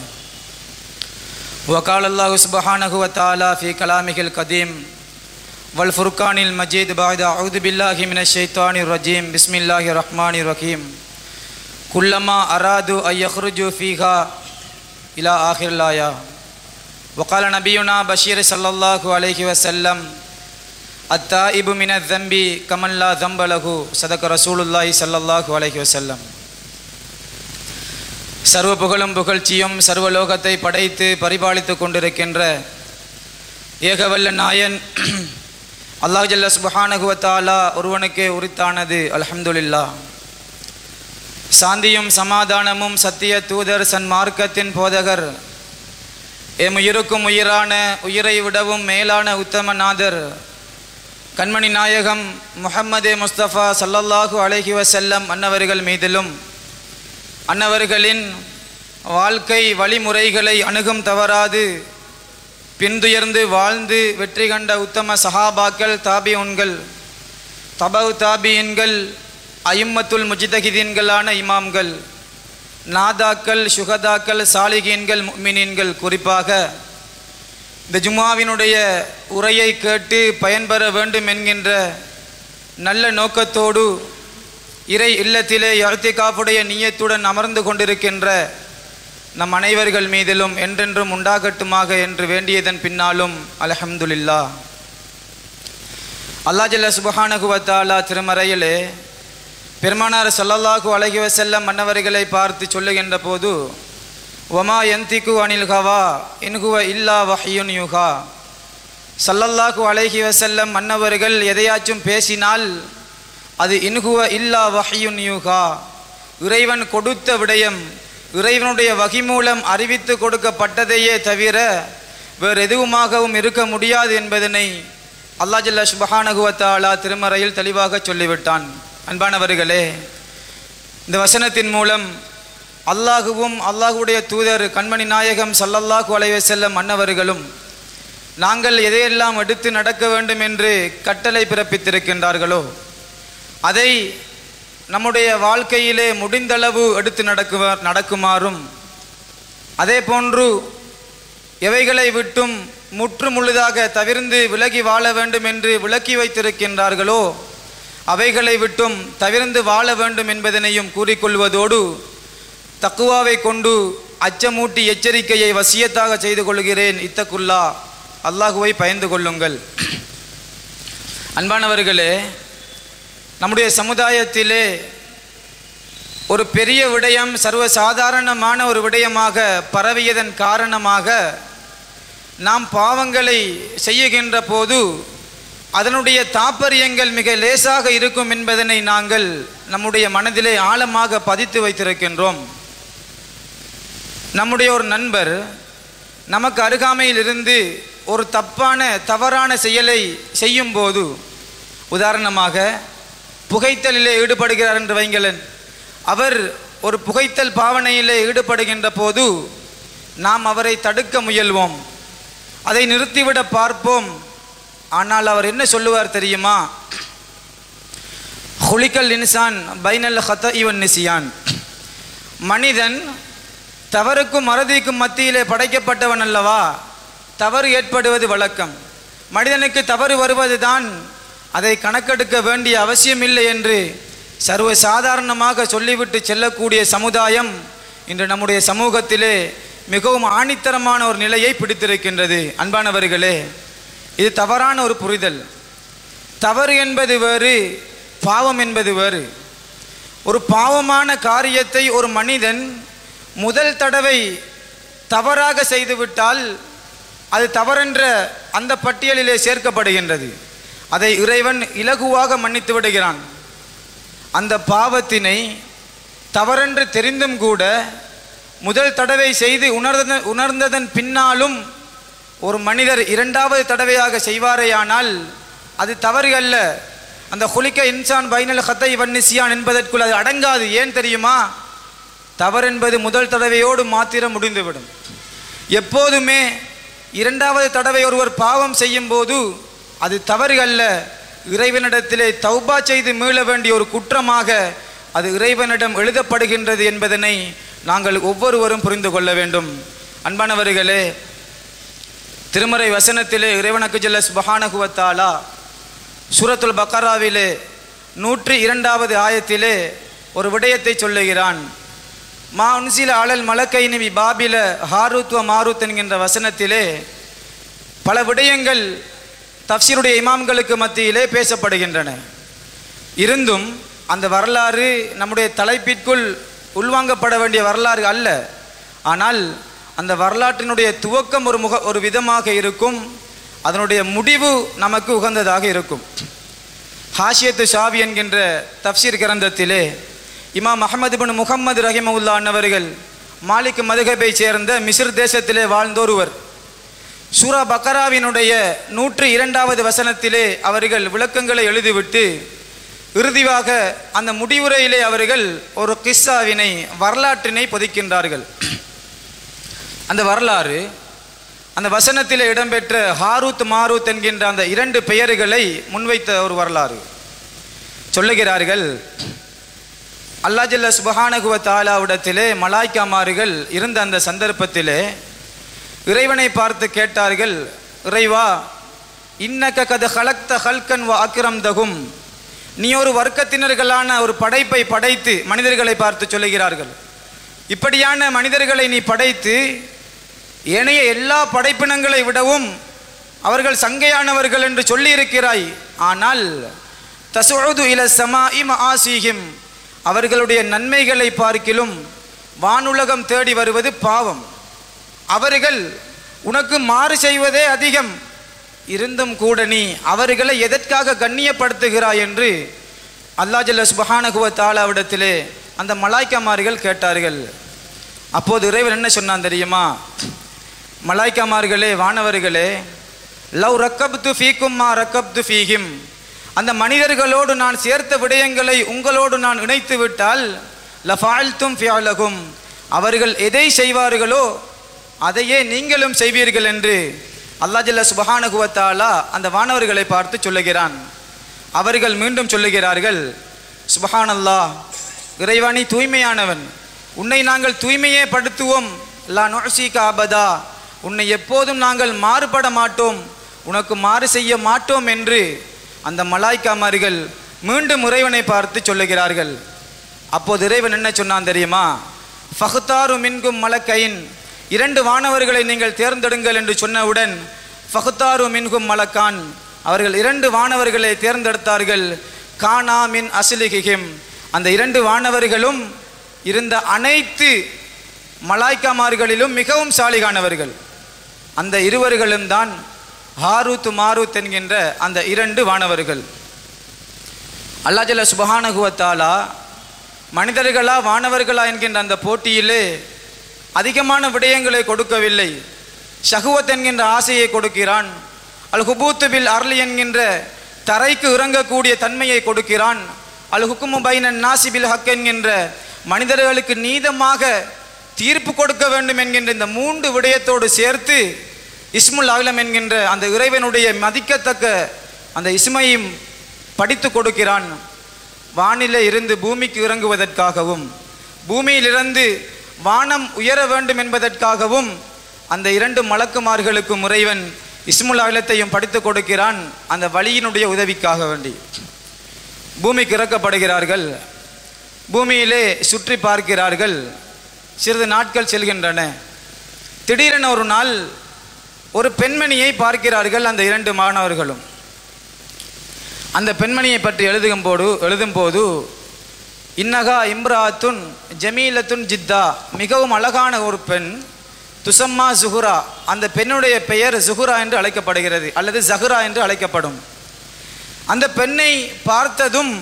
وقال الله سبحانه وتعالى في كلامه القديم والفرقان المجيد بعد أعوذ بالله من الشيطان الرجيم بسم الله الرحمن الرحيم كلما أرادوا أن يخرجوا فيها إلى آخر الآية وقال نبينا بشير صلى الله عليه وسلم التائب من الذنب كمن لا ذنب له صدق رسول الله صلى الله عليه وسلم சர்வ புகழும் புகழ்ச்சியும் சர்வலோகத்தை படைத்து பரிபாலித்து கொண்டிருக்கின்ற ஏகவல்ல நாயன் அல்லாஹ் ஜல்ல சுபஹானகுவத்தாலா ஒருவனுக்கே உரித்தானது அல்ஹம்துலில்லாஹ் சாந்தியும் சமாதானமும் சத்திய தூதர் சன்மார்க்கத்தின் போதகர் எம் உயிருக்கும் உயிரான உயிரை விடவும் மேலான உத்தமநாதர் கண்மணி நாயகம் முஹம்மதே முஸ்தபா சல்லல்லாஹு அலைஹி வஸல்லம் அன்னவர்கள் மீதிலும் அன்னவர்களின் வாழ்க்கை வழிமுறைகளை அணுகும் தவறாது பின்துயர்ந்து வாழ்ந்து வெற்றி கண்ட உத்தம சஹாபாக்கள் தாபியுன்கள் தபவு தாபியின்கள் ஐம்மத்துல் முஜிதகிதீன்களான இமாம்கள் நாதாக்கள் சுகதாக்கள் சாலிகீன்கள் முக்மினீன்கள் குறிப்பாக இந்த ஜும்மாவினுடைய உரையை கேட்டு பயன்பெற வேண்டும் என்கின்ற நல்ல நோக்கத்தோடு இறை இல்லத்திலே காப்புடைய நீயத்துடன் அமர்ந்து கொண்டிருக்கின்ற நம் அனைவர்கள் மீதிலும் என்றென்றும் உண்டாகட்டுமாக என்று வேண்டியதன் பின்னாலும் அல்ஹம்துலில்லா அல்லா ஜல்ல சுபஹானகுவத்தாலா திருமறையிலே பெருமானார் ஸல்லல்லாஹு அலைஹி வஸல்லம் மன்னவர்களை பார்த்து சொல்லுகின்ற போது ஒமா எந்திக்கு அனில் ஹவா இன்ஹுவ இல்லா வஹ்யுன் யுஹா ஸல்லல்லாஹு அலைஹி வஸல்லம் மன்னவர்கள் எதையாச்சும் பேசினால் அது இன்ஹுவ இல்லா வஹ்யுன் யுஹா இறைவன் கொடுத்த விடயம் இறைவனுடைய வகி மூலம் அறிவித்து கொடுக்கப்பட்டதையே தவிர வேறு எதுவுமாகவும் இருக்க முடியாது என்பதனை அல்லாஹ் ஜல்ல சுபஹானகுவத்தாலா திருமறையில் தெளிவாக சொல்லிவிட்டான் அன்பானவர்களே இந்த வசனத்தின் மூலம் அல்லாஹுவும் அல்லாஹுடைய தூதர் கண்மணி நாயகம் சல்லல்லாஹு அலைஹி வஸல்லம் அன்னவர்களும் நாங்கள் எதையெல்லாம் எடுத்து நடக்க வேண்டும் என்று கட்டளை பிறப்பித்திருக்கின்றார்களோ அதை நம்முடைய வாழ்க்கையிலே முடிந்தளவு எடுத்து நடக்குவ நடக்குமாறும் அதே போன்று எவைகளை விட்டும் முற்று முழுதாக தவிர்ந்து விலகி வாழ வேண்டும் என்று விலக்கி வைத்திருக்கின்றார்களோ அவைகளை விட்டும் தவிர்ந்து வாழ வேண்டும் என்பதனையும் கூறிக்கொள்வதோடு தக்குவாவை கொண்டு அச்சமூட்டி எச்சரிக்கையை வசியத்தாக செய்து கொள்கிறேன் இத்தக்குல்லா அல்லாஹுவை பயந்து கொள்ளுங்கள் அன்பானவர்களே நம்முடைய சமுதாயத்திலே ஒரு பெரிய விடயம் சர்வசாதாரணமான ஒரு விடயமாக பரவியதன் காரணமாக நாம் பாவங்களை செய்யுகின்ற போது அதனுடைய தாற்பயங்கள் மிக லேசாக இருக்கும் என்பதனை நாங்கள் நம்முடைய மனதிலே ஆழமாக பதித்து வைத்திருக்கின்றோம் நம்முடைய ஒரு நண்பர் நமக்கு அருகாமையில் இருந்து ஒரு தப்பான தவறான செயலை செய்யும்போது உதாரணமாக புகைத்தலிலே ஈடுபடுகிறார் என்று வைங்களன் அவர் ஒரு புகைத்தல் பாவனையிலே ஈடுபடுகின்ற போது நாம் அவரை தடுக்க முயல்வோம் அதை நிறுத்திவிட பார்ப்போம் ஆனால் அவர் என்ன சொல்லுவார் தெரியுமா ஹுலிக்கல் இன்சான் பைனல் ஹத இவன் நிசியான் மனிதன் தவறுக்கும் மறதிக்கும் மத்தியிலே படைக்கப்பட்டவன் அல்லவா தவறு ஏற்படுவது வழக்கம் மனிதனுக்கு தவறு வருவதுதான் அதை கணக்கெடுக்க வேண்டிய அவசியமில்லை என்று சர்வ சாதாரணமாக சொல்லிவிட்டு செல்லக்கூடிய சமுதாயம் இன்று நம்முடைய சமூகத்திலே மிகவும் ஆணித்தரமான ஒரு நிலையை பிடித்திருக்கின்றது அன்பானவர்களே இது தவறான ஒரு புரிதல் தவறு என்பது வேறு பாவம் என்பது வேறு ஒரு பாவமான காரியத்தை ஒரு மனிதன் முதல் தடவை தவறாக செய்துவிட்டால் அது தவறென்ற அந்த பட்டியலிலே சேர்க்கப்படுகின்றது அதை இறைவன் இலகுவாக மன்னித்து விடுகிறான் அந்த பாவத்தினை தவறென்று தெரிந்தும் கூட முதல் தடவை செய்து உணர்ந்த உணர்ந்ததன் பின்னாலும் ஒரு மனிதர் இரண்டாவது தடவையாக செய்வாரேயானால் அது தவறு அல்ல அந்த குலிக்க இன்சான் பைனல் ஹத்தை வன்னிசியான் என்பதற்குள் அது அடங்காது ஏன் தெரியுமா தவறென்பது முதல் தடவையோடு மாத்திரம் முடிந்துவிடும் எப்போதுமே இரண்டாவது தடவை ஒருவர் பாவம் செய்யும் போது அது தவறு அல்ல இறைவனிடத்திலே தௌபா செய்து மீள வேண்டிய ஒரு குற்றமாக அது இறைவனிடம் எழுதப்படுகின்றது என்பதனை நாங்கள் ஒவ்வொருவரும் புரிந்து கொள்ள வேண்டும் அன்பானவர்களே திருமறை வசனத்திலே இறைவனுக்கு ஜல்ல சுபஹானகுவத்தாலா சூரத்துல் பக்கராவிலே நூற்றி இரண்டாவது ஆயத்திலே ஒரு விடயத்தை சொல்லுகிறான் மா உன்சில அலல் மலக்கை நிவி பாபில ஹாரூத்வ மாரூத் என்கின்ற வசனத்திலே பல விடயங்கள் தப்சீருடைய இமாம்களுக்கு மத்தியிலே பேசப்படுகின்றன இருந்தும் அந்த வரலாறு நம்முடைய தலைப்பிற்குள் உள்வாங்கப்பட வேண்டிய வரலாறு அல்ல ஆனால் அந்த வரலாற்றினுடைய துவக்கம் ஒரு முக ஒரு விதமாக இருக்கும் அதனுடைய முடிவு நமக்கு உகந்ததாக இருக்கும் ஹாஷியத்து ஷாவி என்கின்ற தப்சீர் கிரந்தத்திலே இமாம் அஹமது பின் முகம்மது ரஹிமவுல்லா அன்னவர்கள் மாலிக் மதுகபை சேர்ந்த மிஸ்ர் தேசத்திலே வாழ்ந்தொருவர் சூரா பக்கராவினுடைய நூற்று இரண்டாவது வசனத்திலே அவர்கள் விளக்கங்களை எழுதிவிட்டு இறுதியாக அந்த முடிவுரையிலே அவர்கள் ஒரு கிஸ்ஸாவினை வரலாற்றினை பொதிக்கின்றார்கள் அந்த வரலாறு அந்த வசனத்திலே இடம்பெற்ற ஹாரூத் மாரூத் என்கின்ற அந்த இரண்டு பெயர்களை முன்வைத்த ஒரு வரலாறு சொல்லுகிறார்கள் அல்லாஜல்ல சுபஹானகுவ தாலாவிடத்திலே மலாய்க்காமார்கள் இருந்த அந்த சந்தர்ப்பத்திலே இறைவனை பார்த்து கேட்டார்கள் இறைவா இன்னக்க கது ஹலக்த ஹல்கன் வ அக்ரம் தகும் நீ ஒரு வர்க்கத்தினர்களான ஒரு படைப்பை படைத்து மனிதர்களை பார்த்து சொல்லுகிறார்கள் இப்படியான மனிதர்களை நீ படைத்து ஏனைய எல்லா படைப்பினங்களை விடவும் அவர்கள் சங்கையானவர்கள் என்று சொல்லியிருக்கிறாய் ஆனால் தசுது இல சமா இம் ஆசீகிம் அவர்களுடைய நன்மைகளை பார்க்கிலும் வானுலகம் தேடி வருவது பாவம் அவர்கள் உனக்கு மாறு செய்வதே அதிகம் இருந்தும் கூட நீ அவர்களை எதற்காக கண்ணியப்படுத்துகிறாய் என்று அல்லாஹ் ஜல்ல சுபஹானகுவ தாலாவிடத்திலே அந்த மலாய்க்காமார்கள் கேட்டார்கள் அப்போது இறைவன் என்ன சொன்னான் தெரியுமா மலாய்க்காமார்களே வானவர்களே லவ் ரக்கப்து ஃபீக்கும் மா ரக்கப்து ஃபீஹிம் அந்த மனிதர்களோடு நான் சேர்த்த விடயங்களை உங்களோடு நான் இணைத்து விட்டால் லஃபால்தும் ஃபியாலகும் அவர்கள் எதை செய்வார்களோ அதையே நீங்களும் செய்வீர்கள் என்று அல்லாஹ் ஜல்ல சுபஹானுகுவத்தாலா அந்த வானவர்களை பார்த்து சொல்லுகிறான் அவர்கள் மீண்டும் சொல்லுகிறார்கள் சுபஹானல்லாஹ் இறைவாணி தூய்மையானவன் உன்னை நாங்கள் தூய்மையே படுத்துவோம் லா நுசிக அபதா உன்னை எப்போதும் நாங்கள் மாறுபட மாட்டோம் உனக்கு மாறு செய்ய மாட்டோம் என்று அந்த மலாய்க்காமார்கள் மீண்டும் இறைவனை பார்த்து சொல்லுகிறார்கள் அப்போது இறைவன் என்ன சொன்னான் தெரியுமா ஃபஹ்தாரு மின்கும் மலக்கையின் இரண்டு வானவர்களை நீங்கள் தேர்ந்தெடுங்கள் என்று சொன்னவுடன் ஃபஹ்தாரு மின்கும் மலக்கான் அவர்கள் இரண்டு வானவர்களை தேர்ந்தெடுத்தார்கள் கானா மின் அசிலிகிம் அந்த இரண்டு வானவர்களும் இருந்த அனைத்து மலாய்க்காமார்களிலும் மிகவும் சாலிகானவர்கள் அந்த இருவர்களும் தான் ஹாரூத் மாரூத் என்கின்ற அந்த இரண்டு வானவர்கள் அல்லாஜல்ல சுபஹானகுவத்தாலா மனிதர்களா வானவர்களா என்கின்ற அந்த போட்டியிலே அதிகமான விடயங்களை கொடுக்கவில்லை ஷஹுவத் என்கின்ற ஆசையை கொடுக்கிறான் அல் ஹுபூத்து பில் அர்லி என்கின்ற தரைக்கு இறங்கக்கூடிய தன்மையை கொடுக்கிறான் அல் ஹுக்குமு பைனன் நாசிபில் ஹக் என்கின்ற மனிதர்களுக்கு நீதமாக தீர்ப்பு கொடுக்க வேண்டும் என்கின்ற இந்த மூன்று விடயத்தோடு சேர்த்து இஸ்முல் அகலம் என்கின்ற அந்த இறைவனுடைய மதிக்கத்தக்க அந்த இஸ்மையும் படித்து கொடுக்கிறான் வானிலே இருந்து பூமிக்கு இறங்குவதற்காகவும் பூமியிலிருந்து வானம் உயர வேண்டும் என்பதற்காகவும் அந்த இரண்டு மலக்குமார்களுக்கும் இறைவன் இஸ்முல் அகிலத்தையும் படித்து கொடுக்கிறான் அந்த வழியினுடைய உதவிக்காக வேண்டி பூமிக்கு இறக்கப்படுகிறார்கள் பூமியிலே சுற்றி பார்க்கிறார்கள் சிறிது நாட்கள் செல்கின்றன திடீரென ஒரு நாள் ஒரு பெண்மணியை பார்க்கிறார்கள் அந்த இரண்டு மாணவர்களும் அந்த பெண்மணியை பற்றி எழுதும் போது எழுதும் போது இன்னகா இம்ராத்துன் ஜமீலத்துன் ஜித்தா மிகவும் அழகான ஒரு பெண் துசம்மா சுஹுரா அந்த பெண்ணுடைய பெயர் சுஹுரா என்று அழைக்கப்படுகிறது அல்லது ஜஹுரா என்று அழைக்கப்படும் அந்த பெண்ணை பார்த்ததும்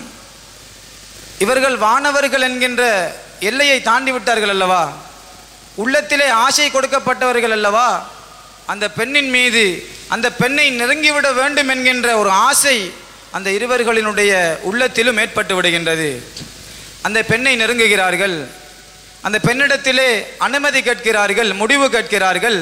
இவர்கள் வானவர்கள் என்கின்ற எல்லையை தாண்டி விட்டார்கள் அல்லவா உள்ளத்திலே ஆசை கொடுக்கப்பட்டவர்கள் அல்லவா அந்த பெண்ணின் மீது அந்த பெண்ணை நெருங்கிவிட வேண்டும் என்கின்ற ஒரு ஆசை அந்த இருவர்களினுடைய உள்ளத்திலும் ஏற்பட்டு விடுகின்றது அந்த பெண்ணை நெருங்குகிறார்கள் அந்த பெண்ணிடத்திலே அனுமதி கேட்கிறார்கள் முடிவு கேட்கிறார்கள்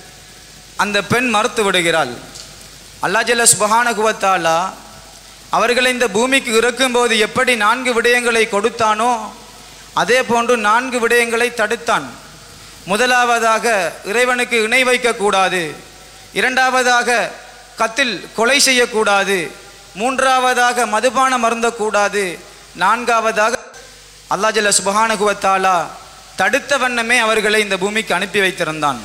அந்த பெண் மறுத்து விடுகிறாள் அல்லாஜல்ல சுபஹானகுவத்தாலா அவர்களை இந்த பூமிக்கு இறக்கும்போது எப்படி நான்கு விடயங்களை கொடுத்தானோ அதே போன்று நான்கு விடயங்களை தடுத்தான் முதலாவதாக இறைவனுக்கு இணை வைக்கக்கூடாது இரண்டாவதாக கத்தில் கொலை செய்யக்கூடாது மூன்றாவதாக மதுபானம் அருந்தக்கூடாது நான்காவதாக அல்லாஜல்ல சுபஹானகுவத்தாலா தடுத்த வண்ணமே அவர்களை இந்த பூமிக்கு அனுப்பி வைத்திருந்தான்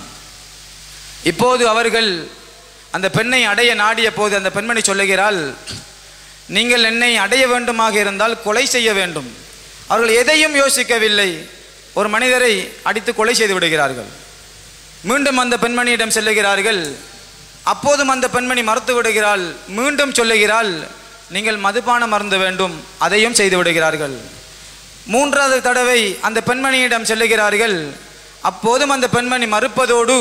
இப்போது அவர்கள் அந்த பெண்ணை அடைய நாடிய போது அந்த பெண்மணி சொல்லுகிறாள் நீங்கள் என்னை அடைய வேண்டுமாக இருந்தால் கொலை செய்ய வேண்டும் அவர்கள் எதையும் யோசிக்கவில்லை ஒரு மனிதரை அடித்து கொலை செய்து விடுகிறார்கள் மீண்டும் அந்த பெண்மணியிடம் செல்லுகிறார்கள் அப்போதும் அந்த பெண்மணி மறுத்து விடுகிறாள் மீண்டும் சொல்லுகிறாள் நீங்கள் மதுபானம் மறந்து வேண்டும் அதையும் செய்து விடுகிறார்கள் மூன்றாவது தடவை அந்த பெண்மணியிடம் செல்லுகிறார்கள் அப்போதும் அந்த பெண்மணி மறுப்பதோடு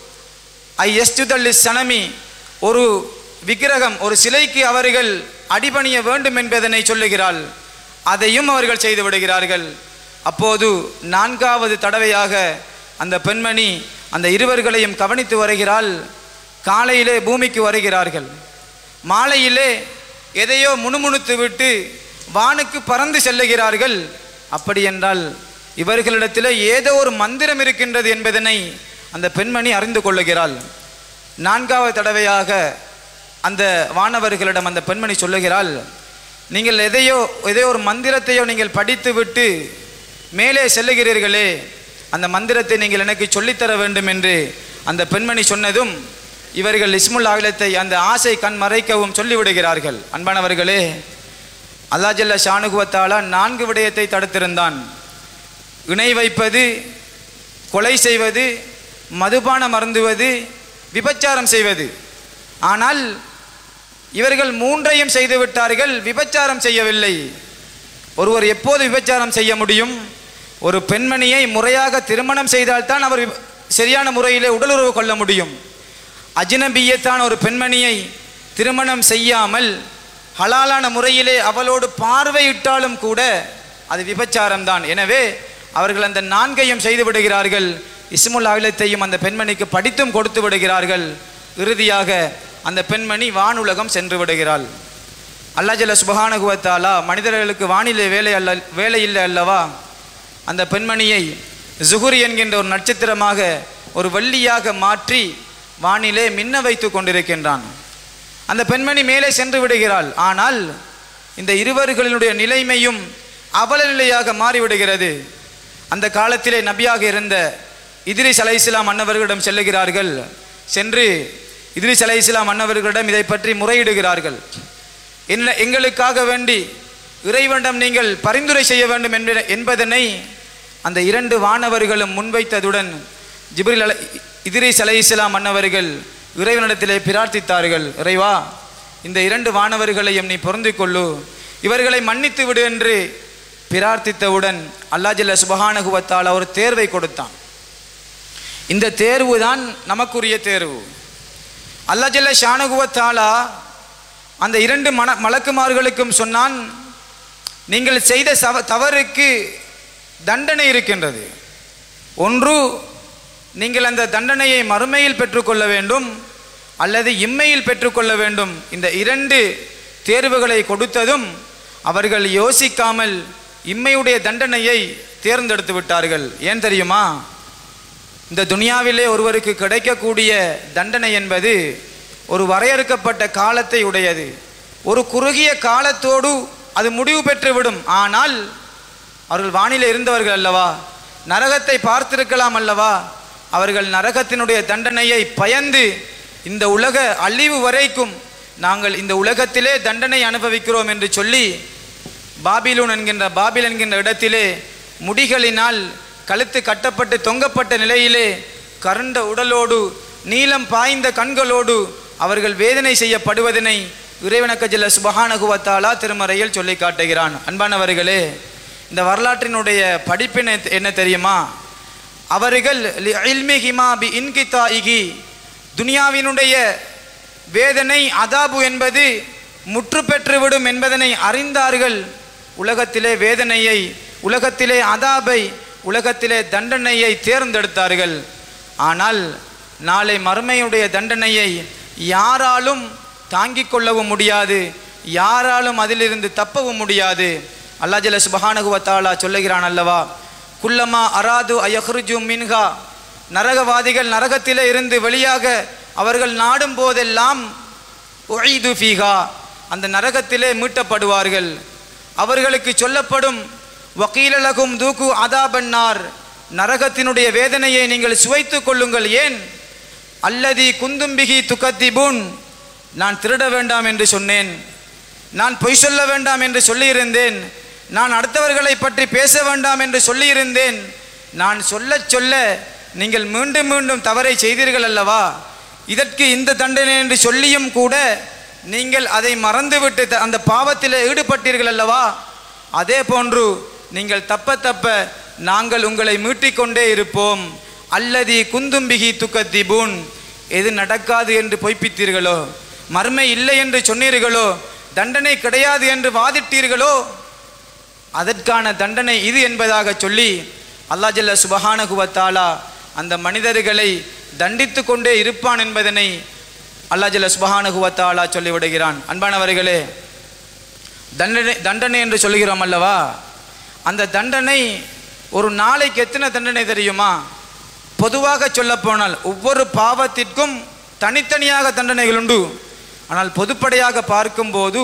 ஐ எஸ்டுதல்லி சனமி ஒரு விக்கிரகம் ஒரு சிலைக்கு அவர்கள் அடிபணிய வேண்டும் என்பதனை சொல்லுகிறாள் அதையும் அவர்கள் செய்து விடுகிறார்கள் அப்போது நான்காவது தடவையாக அந்த பெண்மணி அந்த இருவர்களையும் கவனித்து வருகிறாள் காலையிலே பூமிக்கு வருகிறார்கள் மாலையிலே எதையோ முணுமுணுத்து விட்டு வானுக்கு பறந்து செல்லுகிறார்கள் அப்படி என்றால் இவர்களிடத்தில் ஏதோ ஒரு மந்திரம் இருக்கின்றது என்பதனை அந்த பெண்மணி அறிந்து கொள்ளுகிறாள் நான்காவது தடவையாக அந்த வானவர்களிடம் அந்த பெண்மணி சொல்லுகிறாள் நீங்கள் எதையோ எதையோ ஒரு மந்திரத்தையோ நீங்கள் படித்து விட்டு மேலே செல்லுகிறீர்களே அந்த மந்திரத்தை நீங்கள் எனக்கு சொல்லித்தர வேண்டும் என்று அந்த பெண்மணி சொன்னதும் இவர்கள் இஸ்முல் ஆகிலத்தை அந்த ஆசை கண் மறைக்கவும் சொல்லிவிடுகிறார்கள் அன்பானவர்களே அல்லாஹ் ஜல்ல ஷானுகுவத்தாலா நான்கு விடயத்தை தடுத்திருந்தான் இணை வைப்பது கொலை செய்வது மதுபானம் அருந்துவது விபச்சாரம் செய்வது ஆனால் இவர்கள் மூன்றையும் செய்து விட்டார்கள் விபச்சாரம் செய்யவில்லை ஒருவர் எப்போது விபச்சாரம் செய்ய முடியும் ஒரு பெண்மணியை முறையாக திருமணம் செய்தால்தான் அவர் விப- சரியான முறையிலே உடலுறவு கொள்ள முடியும் அஜ்னபியத்தான ஒரு பெண்மணியை திருமணம் செய்யாமல் ஹலாலான முறையிலே அவளோடு பார்வையிட்டாலும் கூட அது விபச்சாரம்தான் எனவே அவர்கள் அந்த நான்கையும் செய்து விடுகிறார்கள் இஸ்முல் அகிலத்தையும் அந்த பெண்மணிக்கு படித்தும் கொடுத்து விடுகிறார்கள் இறுதியாக அந்த பெண்மணி வானுலகம் சென்று விடுகிறாள் அல்லாஜல்ல சுபஹானகுவத்தாலா மனிதர்களுக்கு வானிலை வேலை அல்ல வேலை இல்லை அல்லவா அந்த பெண்மணியை ஜுகுரி என்கின்ற ஒரு நட்சத்திரமாக ஒரு வள்ளியாக மாற்றி வானிலே மின்ன வைத்து கொண்டிருக்கின்றான் அந்த பெண்மணி மேலே சென்று விடுகிறாள் ஆனால் இந்த இருவர்களினுடைய நிலைமையும் அவல நிலையாக மாறிவிடுகிறது அந்த காலத்திலே நபியாக இருந்த இத்ரிஸ் அலைஹிஸ்ஸலாம் அன்னவர்களிடம் செல்லுகிறார்கள் சென்று இத்ரிஸ் அலைஹிஸ்ஸலாம் அன்னவர்களிடம் இதை பற்றி முறையிடுகிறார்கள் என்ன எங்களுக்காக வேண்டி இறைவனிடம் நீங்கள் பரிந்துரை செய்ய வேண்டும் என்ப- என்பதனை அந்த இரண்டு வானவர்களும் முன்வைத்ததுடன் ஜிப்ரில் அலை இத்ரீஸ் அலைஹிஸ்ஸலாம் அன்னவர்கள் இறைவனிடத்திலே பிரார்த்தித்தார்கள் இறைவா இந்த இரண்டு வானவர்களையும் நீ பொருந்திக் கொள்ளு இவர்களை மன்னித்து விடு என்று பிரார்த்தித்தவுடன் அல்லாஹ் ஜல்ல சுபஹானகுவத்தால் ஒரு தேர்வை கொடுத்தான் இந்த தேர்வு தான் நமக்குரிய தேர்வு அல்லாஹ் ஜல்ல ஷானகுவத்தாலா அந்த இரண்டு மன மலக்குமார்களுக்கும் சொன்னான் நீங்கள் செய்த சவ தவறுக்கு தண்டனை இருக்கின்றது ஒன்று நீங்கள் அந்த தண்டனையை மறுமையில் பெற்றுக்கொள்ள வேண்டும் அல்லது இம்மையில் பெற்றுக்கொள்ள வேண்டும் இந்த இரண்டு தேர்வுகளை கொடுத்ததும் அவர்கள் யோசிக்காமல் இம்மையுடைய தண்டனையை தேர்ந்தெடுத்து விட்டார்கள் ஏன் தெரியுமா இந்த துனியாவிலே ஒருவருக்கு கிடைக்கக்கூடிய தண்டனை என்பது ஒரு வரையறுக்கப்பட்ட காலத்தை உடையது ஒரு குறுகிய காலத்தோடு அது முடிவு பெற்றுவிடும் ஆனால் அவர்கள் வானிலை இருந்தவர்கள் அல்லவா நரகத்தை பார்த்திருக்கலாம் அல்லவா அவர்கள் நரகத்தினுடைய தண்டனையை பயந்து இந்த உலக அழிவு வரைக்கும் நாங்கள் இந்த உலகத்திலே தண்டனை அனுபவிக்கிறோம் என்று சொல்லி பாபிலூன் என்கின்ற பாபில் என்கின்ற இடத்திலே முடிகளினால் கழுத்து கட்டப்பட்டு தொங்கப்பட்ட நிலையிலே கருண்ட உடலோடு நீலம் பாய்ந்த கண்களோடு அவர்கள் வேதனை செய்யப்படுவதனை இறைவனக்கஜல சுபஹானகுவத்தாலா திருமறையில் சொல்லி காட்டுகிறான் அன்பானவர்களே இந்த வரலாற்றினுடைய படிப்பினை என்ன தெரியுமா அவர்கள் இல்மிஹிமா பி இன்கிதாயிகி துனியாவினுடைய வேதனை அதாபு என்பது முற்று பெற்றுவிடும் என்பதனை அறிந்தார்கள் உலகத்திலே வேதனையை உலகத்திலே அதாபை உலகத்திலே தண்டனையை தேர்ந்தெடுத்தார்கள் ஆனால் நாளை மறுமையுடைய தண்டனையை யாராலும் தாங்கிக் கொள்ளவும் முடியாது யாராலும் அதிலிருந்து தப்பவும் முடியாது அல்லாஹ் ஜல்ல சுபஹானஹு வ தஆலா சொல்லுகிறான் அல்லவா குல்லமா அராது அயஹ்ருஜு மின்ஹா நரகவாதிகள் நரகத்திலே இருந்து வெளியாக அவர்கள் நாடும் போதெல்லாம் உஈது ஃபீஹா அந்த நரகத்திலே மீட்டப்படுவார்கள் அவர்களுக்கு சொல்லப்படும் வக்கீலலகும் தூக்கு அதாபன்னார் நரகத்தினுடைய வேதனையை நீங்கள் சுவைத்துக் கொள்ளுங்கள் ஏன் அல்லதி குந்தும்பிகி துக்கத்திபுன் நான் திருட வேண்டாம் என்று சொன்னேன் நான் பொய் சொல்ல வேண்டாம் என்று சொல்லியிருந்தேன் நான் அடுத்தவர்களை பற்றி பேச வேண்டாம் என்று சொல்லியிருந்தேன் நான் சொல்லச் சொல்ல நீங்கள் மீண்டும் மீண்டும் தவறை செய்தீர்கள் அல்லவா இதற்கு இந்த தண்டனை என்று சொல்லியும் கூட நீங்கள் அதை மறந்துவிட்டு த- அந்த பாவத்தில் ஈடுபட்டீர்கள் அல்லவா அதே போன்று நீங்கள் தப்ப தப்ப நாங்கள் உங்களை மீட்டிக்கொண்டே இருப்போம் அல்லதி குந்தும்பிகி துக்கத்திபூன் எது நடக்காது என்று பொய்ப்பித்தீர்களோ மர்மை இல்லை என்று சொன்னீர்களோ தண்டனை கிடையாது என்று வாதிட்டீர்களோ அதற்கான தண்டனை இது என்பதாக சொல்லி அல்லாஹ் ஜல்ல சுபஹானஹு வ தஆலா அந்த மனிதர்களை தண்டித்து கொண்டே இருப்பான் என்பதனை அல்லாஹ் ஜல்ல சுபஹானஹு வ தஆலா சொல்லிவிடுகிறான் அன்பானவர்களே தண்டனை தண்டனை என்று சொல்லுகிறோம் அல்லவா அந்த தண்டனை ஒரு நாளைக்கு எத்தனை தண்டனை தெரியுமா பொதுவாக சொல்லப்போனால் ஒவ்வொரு பாவத்திற்கும் தனித்தனியாக தண்டனைகள் உண்டு ஆனால் பொதுப்படையாக பார்க்கும்போது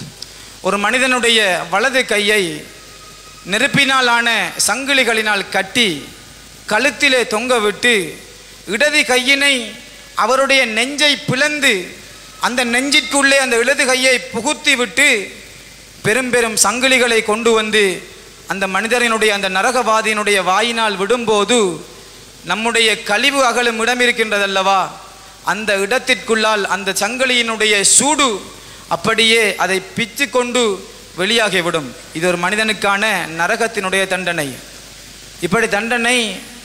ஒரு மனிதனுடைய வலது கையை நெருப்பினால் ஆன சங்கிலிகளினால் கட்டி கழுத்திலே தொங்க விட்டு இடது கையினை அவருடைய நெஞ்சை பிளந்து அந்த நெஞ்சிற்குள்ளே அந்த இடது கையை புகுத்தி விட்டு பெரும் பெரும் சங்கிலிகளை கொண்டு வந்து அந்த மனிதரினுடைய அந்த நரகவாதியினுடைய வாயினால் விடும்போது நம்முடைய கழிவு அகலும் இடம் இருக்கின்றதல்லவா அந்த இடத்திற்குள்ளால் அந்த சங்கிலியினுடைய சூடு அப்படியே அதை பிச்சு கொண்டு வெளியாகிவிடும் இது ஒரு மனிதனுக்கான நரகத்தினுடைய தண்டனை இப்படி தண்டனை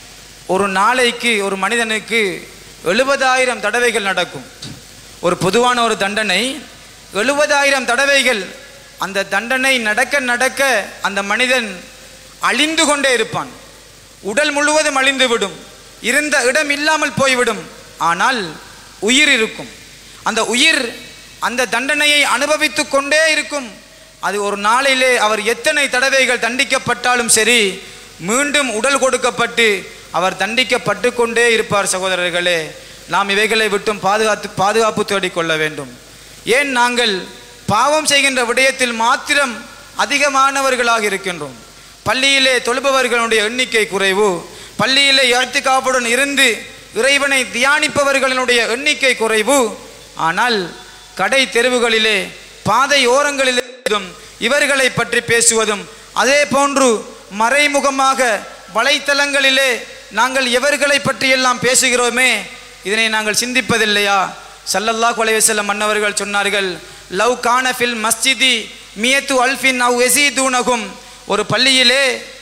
ஒரு நாளைக்கு ஒரு மனிதனுக்கு எழுபதாயிரம் தடவைகள் நடக்கும் ஒரு பொதுவான ஒரு தண்டனை எழுபதாயிரம் தடவைகள் அந்த தண்டனை நடக்க நடக்க அந்த மனிதன் அழிந்து கொண்டே இருப்பான் உடல் முழுவதும் அழிந்து விடும் இருந்த இடம் இல்லாமல் போய்விடும் ஆனால் உயிர் இருக்கும் அந்த உயிர் அந்த தண்டனையை அனுபவித்து கொண்டே இருக்கும் அது ஒரு நாளிலே அவர் எத்தனை தடவைகள் தண்டிக்கப்பட்டாலும் சரி மீண்டும் உடல் கொடுக்கப்பட்டு அவர் தண்டிக்கப்பட்டு கொண்டே இருப்பார் சகோதரர்களே நாம் இவைகளை விட்டும் பாதுகாத்து பாதுகாப்பு தேடிக்கொள்ள வேண்டும் ஏன் நாங்கள் பாவம் செய்கின்ற விடயத்தில் மாத்திரம் அதிகமானவர்களாக இருக்கின்றோம் பள்ளியிலே தொழுபவர்களுடைய எண்ணிக்கை குறைவு பள்ளியிலே எழுத்துக்காப்புடன் இருந்து இறைவனை தியானிப்பவர்களுடைய எண்ணிக்கை குறைவு ஆனால் கடை தெருவுகளிலே பாதை ஓரங்களிலே இருந்தும் இவர்களை பற்றி பேசுவதும் அதே போன்று மறைமுகமாக வலைத்தளங்களிலே நாங்கள் எவர்களை பற்றியெல்லாம் பேசுகிறோமே இதனை நாங்கள் சிந்திப்பதில்லையா ஸல்லல்லாஹு அலைஹி வஸல்லம் மன்னவர்கள் சொன்னார்கள் லவ் கான ஃபில் மஸ்ஜிதி மியத்து அல்ஃபின் அவ் எசீதூனகும் ஒரு பள்ளியிலே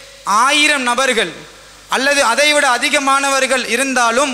ஆயிரம் நபர்கள் அல்லது அதைவிட அதிகமானவர்கள் இருந்தாலும்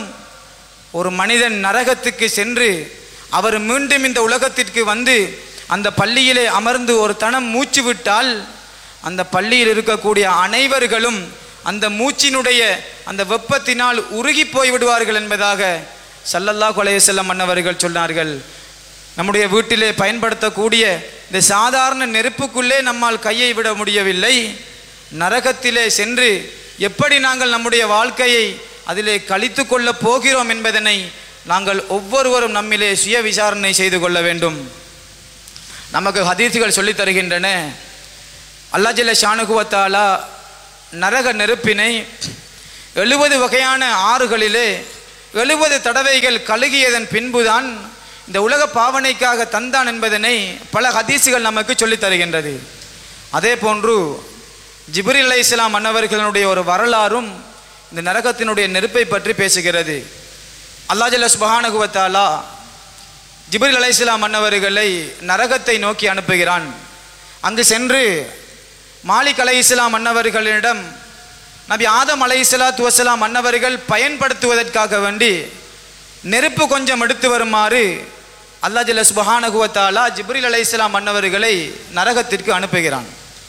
ஒரு மனிதன் நரகத்துக்கு சென்று அவர் மீண்டும் இந்த உலகத்திற்கு வந்து அந்த பள்ளியிலே அமர்ந்து ஒரு தனம் மூச்சு விட்டால் அந்த பள்ளியில் இருக்கக்கூடிய அனைவர்களும் அந்த மூச்சினுடைய அந்த வெப்பத்தினால் உருகி போய் விடுவார்கள் என்பதாக ஸல்லல்லாஹு அலைஹி வஸல்லம் மன்னவர்கள் சொன்னார்கள் நம்முடைய வீட்டிலே பயன்படுத்தக்கூடிய இந்த சாதாரண நெருப்புக்குள்ளே நம்மால் கையை விட முடியவில்லை நரகத்திலே சென்று எப்படி நாங்கள் நம்முடைய வாழ்க்கையை அதிலே கழித்து கொள்ளப் போகிறோம் என்பதனை நாங்கள் ஒவ்வொருவரும் நம்மிலே சுய விசாரணை செய்து கொள்ள வேண்டும் நமக்கு ஹதீஸுகள் சொல்லித் தருகின்றன அல்லாஹ் ஜல்ல ஷானுகுவத்தாலா நரக நெருப்பினை எழுபது வகையான ஆறுகளிலே எழுபது தடவைகள் கழுகியதன் பின்புதான் இந்த உலக பாவனைக்காக தந்தான் என்பதனை பல ஹதீஸுகள் நமக்கு சொல்லித் தருகின்றது அதே போன்று ஜிப்ரில் அலை இஸ்லாம் மன்னவர்களுடைய ஒரு வரலாறும் இந்த நரகத்தினுடைய நெருப்பை பற்றி பேசுகிறது அல்லாஹ் ஜல்ல சுபஹானகுவத்தாலா ஜிப்ரில் அலைஹிஸ்ஸலாம் மன்னவர்களை நரகத்தை நோக்கி அனுப்புகிறான் அங்கு சென்று மாலிக் அலைஹிஸ்ஸலாம் மன்னவர்களிடம் நபி ஆதம் அலைஹிஸ்ஸலாத்து வஸ்ஸலாம் மன்னவர்கள் பயன்படுத்துவதற்காக வேண்டி நெருப்பு கொஞ்சம் எடுத்து வருமாறு அல்லாஹ் ஜல்ல சுபஹானகுவத்தாலா ஜிப்ரில் அலைஹிஸ்ஸலாம் மன்னவர்களை நரகத்திற்கு அனுப்புகிறான்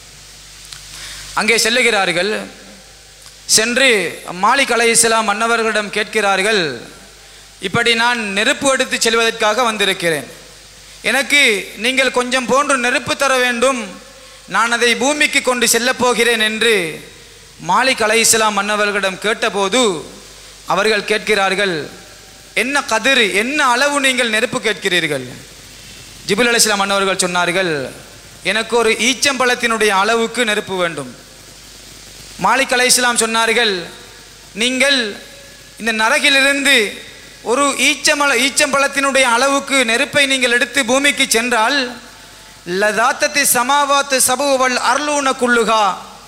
அங்கே செல்லுகிறார்கள் சென்று மாலிக் அலைஹிஸ்ஸலாம் மன்னவர்களிடம் கேட்கிறார்கள் இப்படி நான் நெருப்பு எடுத்து செல்வதற்காக வந்திருக்கிறேன் எனக்கு நீங்கள் கொஞ்சம் போன்று நெருப்பு தர வேண்டும் நான் அதை பூமிக்கு கொண்டு செல்லப் போகிறேன் என்று மாலிக் அலைஹிஸ்ஸலாம் மன்னவர்களிடம் கேட்டபோது அவர்கள் கேட்கிறார்கள் என்ன கதிர் என்ன அளவு நீங்கள் நெருப்பு கேட்கிறீர்கள் ஜிபுல் அலிஸ்லாம் மன்னவர்கள் சொன்னார்கள் எனக்கு ஒரு ஈச்சம்பழத்தினுடைய அளவுக்கு நெருப்பு வேண்டும் மாலிக் அலைஹிஸ்ஸலாம் சொன்னார்கள் நீங்கள் இந்த நரகிலிருந்து ஒரு ஈச்சமல ஈச்சம்பழத்தினுடைய அளவுக்கு நெருப்பை நீங்கள் எடுத்து பூமிக்கு சென்றால் லதாத்தத்தி சமாவாத்து சபுவல் அர்லூன குல்லுகா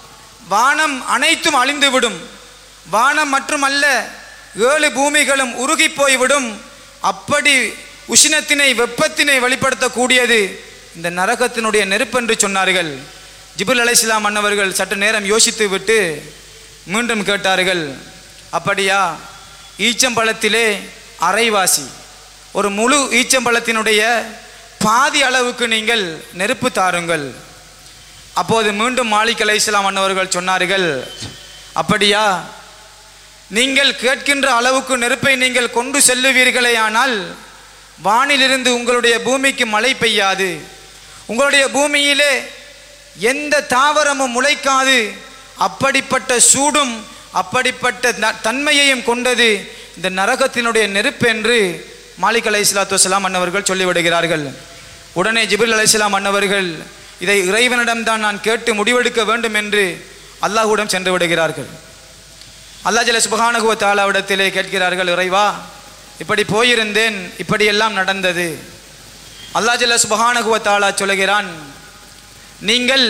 வானம் அனைத்தும் அழிந்துவிடும் வானம் மட்டுமல்ல ஏழு பூமிகளும் உருகி போய்விடும் அப்படி உஷ்ணத்தினை வெப்பத்தினை வெளிப்படுத்தக்கூடியது இந்த நரகத்தினுடைய நெருப்பென்று சொன்னார்கள் ஜிபுல் அலைஹிஸ்ஸலாம் மன்னவர்கள் சற்று நேரம் யோசித்து விட்டு மீண்டும் கேட்டார்கள் அப்படியா ஈச்சம்பழத்திலே அரைவாசி ஒரு முழு ஈச்சம்பழத்தினுடைய பாதி அளவுக்கு நீங்கள் நெருப்பு தாருங்கள் அப்போது மீண்டும் மாலிக் அலைஹிஸ்ஸலாம் மன்னவர்கள் சொன்னார்கள் அப்படியா நீங்கள் கேட்கின்ற அளவுக்கு நெருப்பை நீங்கள் கொண்டு செல்லுவீர்களே ஆனால் வானிலிருந்து உங்களுடைய பூமிக்கு மழை பெய்யாது உங்களுடைய பூமியிலே எந்த தாவரமும் முளைக்காது அப்படிப்பட்ட சூடும் அப்படிப்பட்ட ந- தன்மையையும் கொண்டது இந்த நரகத்தினுடைய நெருப்பு என்று மாலிக் அலை இஸ்லாத்து வசலாம் அன்னவர்கள் சொல்லிவிடுகிறார்கள் உடனே ஜிபில் அலைஹிஸ்ஸலாம் அன்னவர்கள் இதை இறைவனிடம்தான் நான் கேட்டு முடிவெடுக்க வேண்டும் என்று அல்லாஹ்விடம் சென்று விடுகிறார்கள் அல்லாஹ் ஜல சுபஹானகுவ தாலாவிடத்திலே கேட்கிறார்கள் இறைவா இப்படி போயிருந்தேன் இப்படியெல்லாம் நடந்தது அல்லாஹ் ஜல சுபஹானகுவ தாலா சொல்லுகிறான் நீங்கள்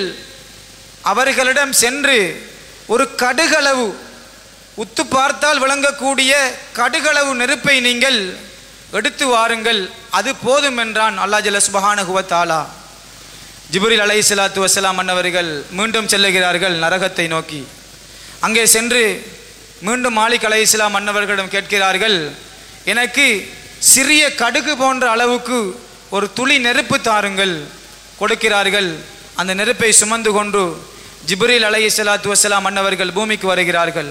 அவர்களிடம் சென்று ஒரு கடுகளவு உத்து பார்த்தால் விளங்கக்கூடிய கடுகளவு நெருப்பை நீங்கள் எடுத்து வாருங்கள் அது போதும் என்றான் அல்லாஹ் ஜல சுபஹானகுவ தாலா ஜிப்ரில் அலை சலாத்து வசலாம் அன்னவர்கள் மீண்டும் செல்லுகிறார்கள் நரகத்தை நோக்கி அங்கே சென்று மீண்டும் மாலிக் அலை இஸ்லாம் அன்னவர்களிடம் கேட்கிறார்கள் எனக்கு சிறிய கடுகு போன்ற அளவுக்கு ஒரு துளி நெருப்பு தாருங்கள் கொடுக்கிறார்கள் அந்த நெருப்பை சுமந்து கொண்டு ஜிப்ரீல் அலை சலாத்து வசலாம் அன்னவர்கள் பூமிக்கு வருகிறார்கள்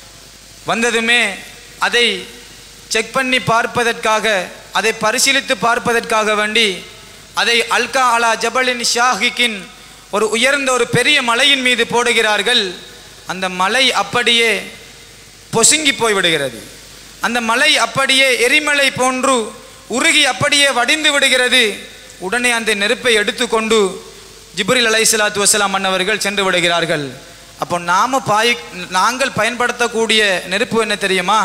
வந்ததுமே அதை செக் பண்ணி பார்ப்பதற்காக அதை பரிசீலித்து பார்ப்பதற்காக வேண்டி அதை அல்கா அலா ஜபலின் ஷாஹிக்கின் ஒரு உயர்ந்த ஒரு பெரிய மலையின் மீது போடுகிறார்கள் அந்த மலை அப்படியே பொசுங்கி போய்விடுகிறது அந்த மலை அப்படியே எரிமலை போன்று உருகி அப்படியே வடிந்து விடுகிறது உடனே அந்த நெருப்பை எடுத்துக்கொண்டு ஜிப்ரில் அலைஹிஸ்ஸலாத்து வஸலாம் மன்னவர்கள் சென்று விடுகிறார்கள் அப்போ நாம பாய் நாங்கள் பயன்படுத்தக்கூடிய நெருப்பு என்ன தெரியுமா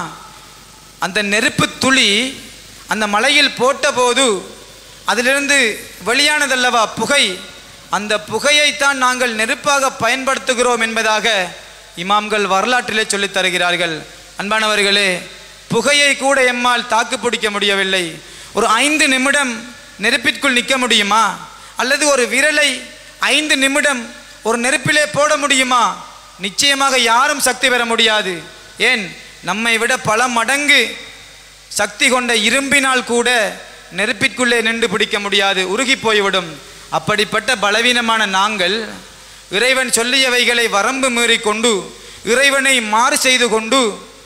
அந்த நெருப்பு துளி அந்த மலையில் போட்டபோது அதிலிருந்து வெளியானதல்லவா புகை அந்த புகையைத்தான் நாங்கள் நெருப்பாக பயன்படுத்துகிறோம் என்பதாக இமாம்கள் வரலாற்றிலே சொல்லித் தருகிறார்கள் அன்பானவர்களே புகையை கூட எம்மால் தாக்கு பிடிக்க முடியவில்லை ஒரு ஐந்து நிமிடம் நெருப்பிற்குள் நிற்க முடியுமா அல்லது ஒரு விரலை ஐந்து நிமிடம் ஒரு நெருப்பிலே போட முடியுமா நிச்சயமாக யாரும் சக்தி பெற முடியாது ஏன் நம்மை விட பல மடங்கு சக்தி கொண்ட இரும்பினால் கூட நெருப்பிற்குள்ளே நின்று பிடிக்க முடியாது உருகி போய்விடும் அப்படிப்பட்ட பலவீனமான நாங்கள் இறைவன் சொல்லியவைகளை வரம்பு மீறி கொண்டு இறைவனை மாறு செய்து கொண்டு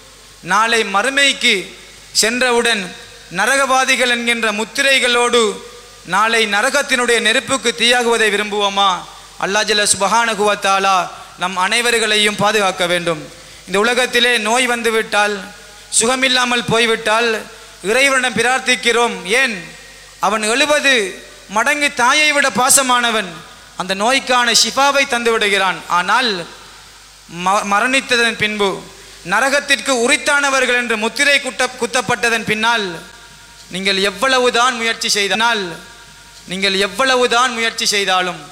நாளை மறுமைக்கு சென்றவுடன் நரகவாதிகள் என்கின்ற முத்திரைகளோடு நாளை நரகத்தினுடைய நெருப்புக்கு தீயாகுவதை விரும்புவோமா அல்லாஹ் ஜல்ல சுபஹானஹு வ தஆலா நம் அனைவர்களையும் பாதுகாக்க வேண்டும் இந்த உலகத்திலே நோய் வந்துவிட்டால் சுகமில்லாமல் போய்விட்டால் இறைவனிடம் பிரார்த்திக்கிறோம் ஏன் அவன் எழுபது மடங்கு தாயை விட பாசமானவன் அந்த நோய்க்கான ஷிஃபாவை தந்து விடுகிறான் ஆனால் ம- மரணித்ததன் பின்பு நரகத்திற்கு உரித்தானவர்கள் என்று முத்திரை குட்ட குத்தப்பட்டதன் பின்னால் நீங்கள் எவ்வளவுதான் முயற்சி செய்தனால் நீங்கள் எவ்வளவுதான் முயற்சி செய்தாலும்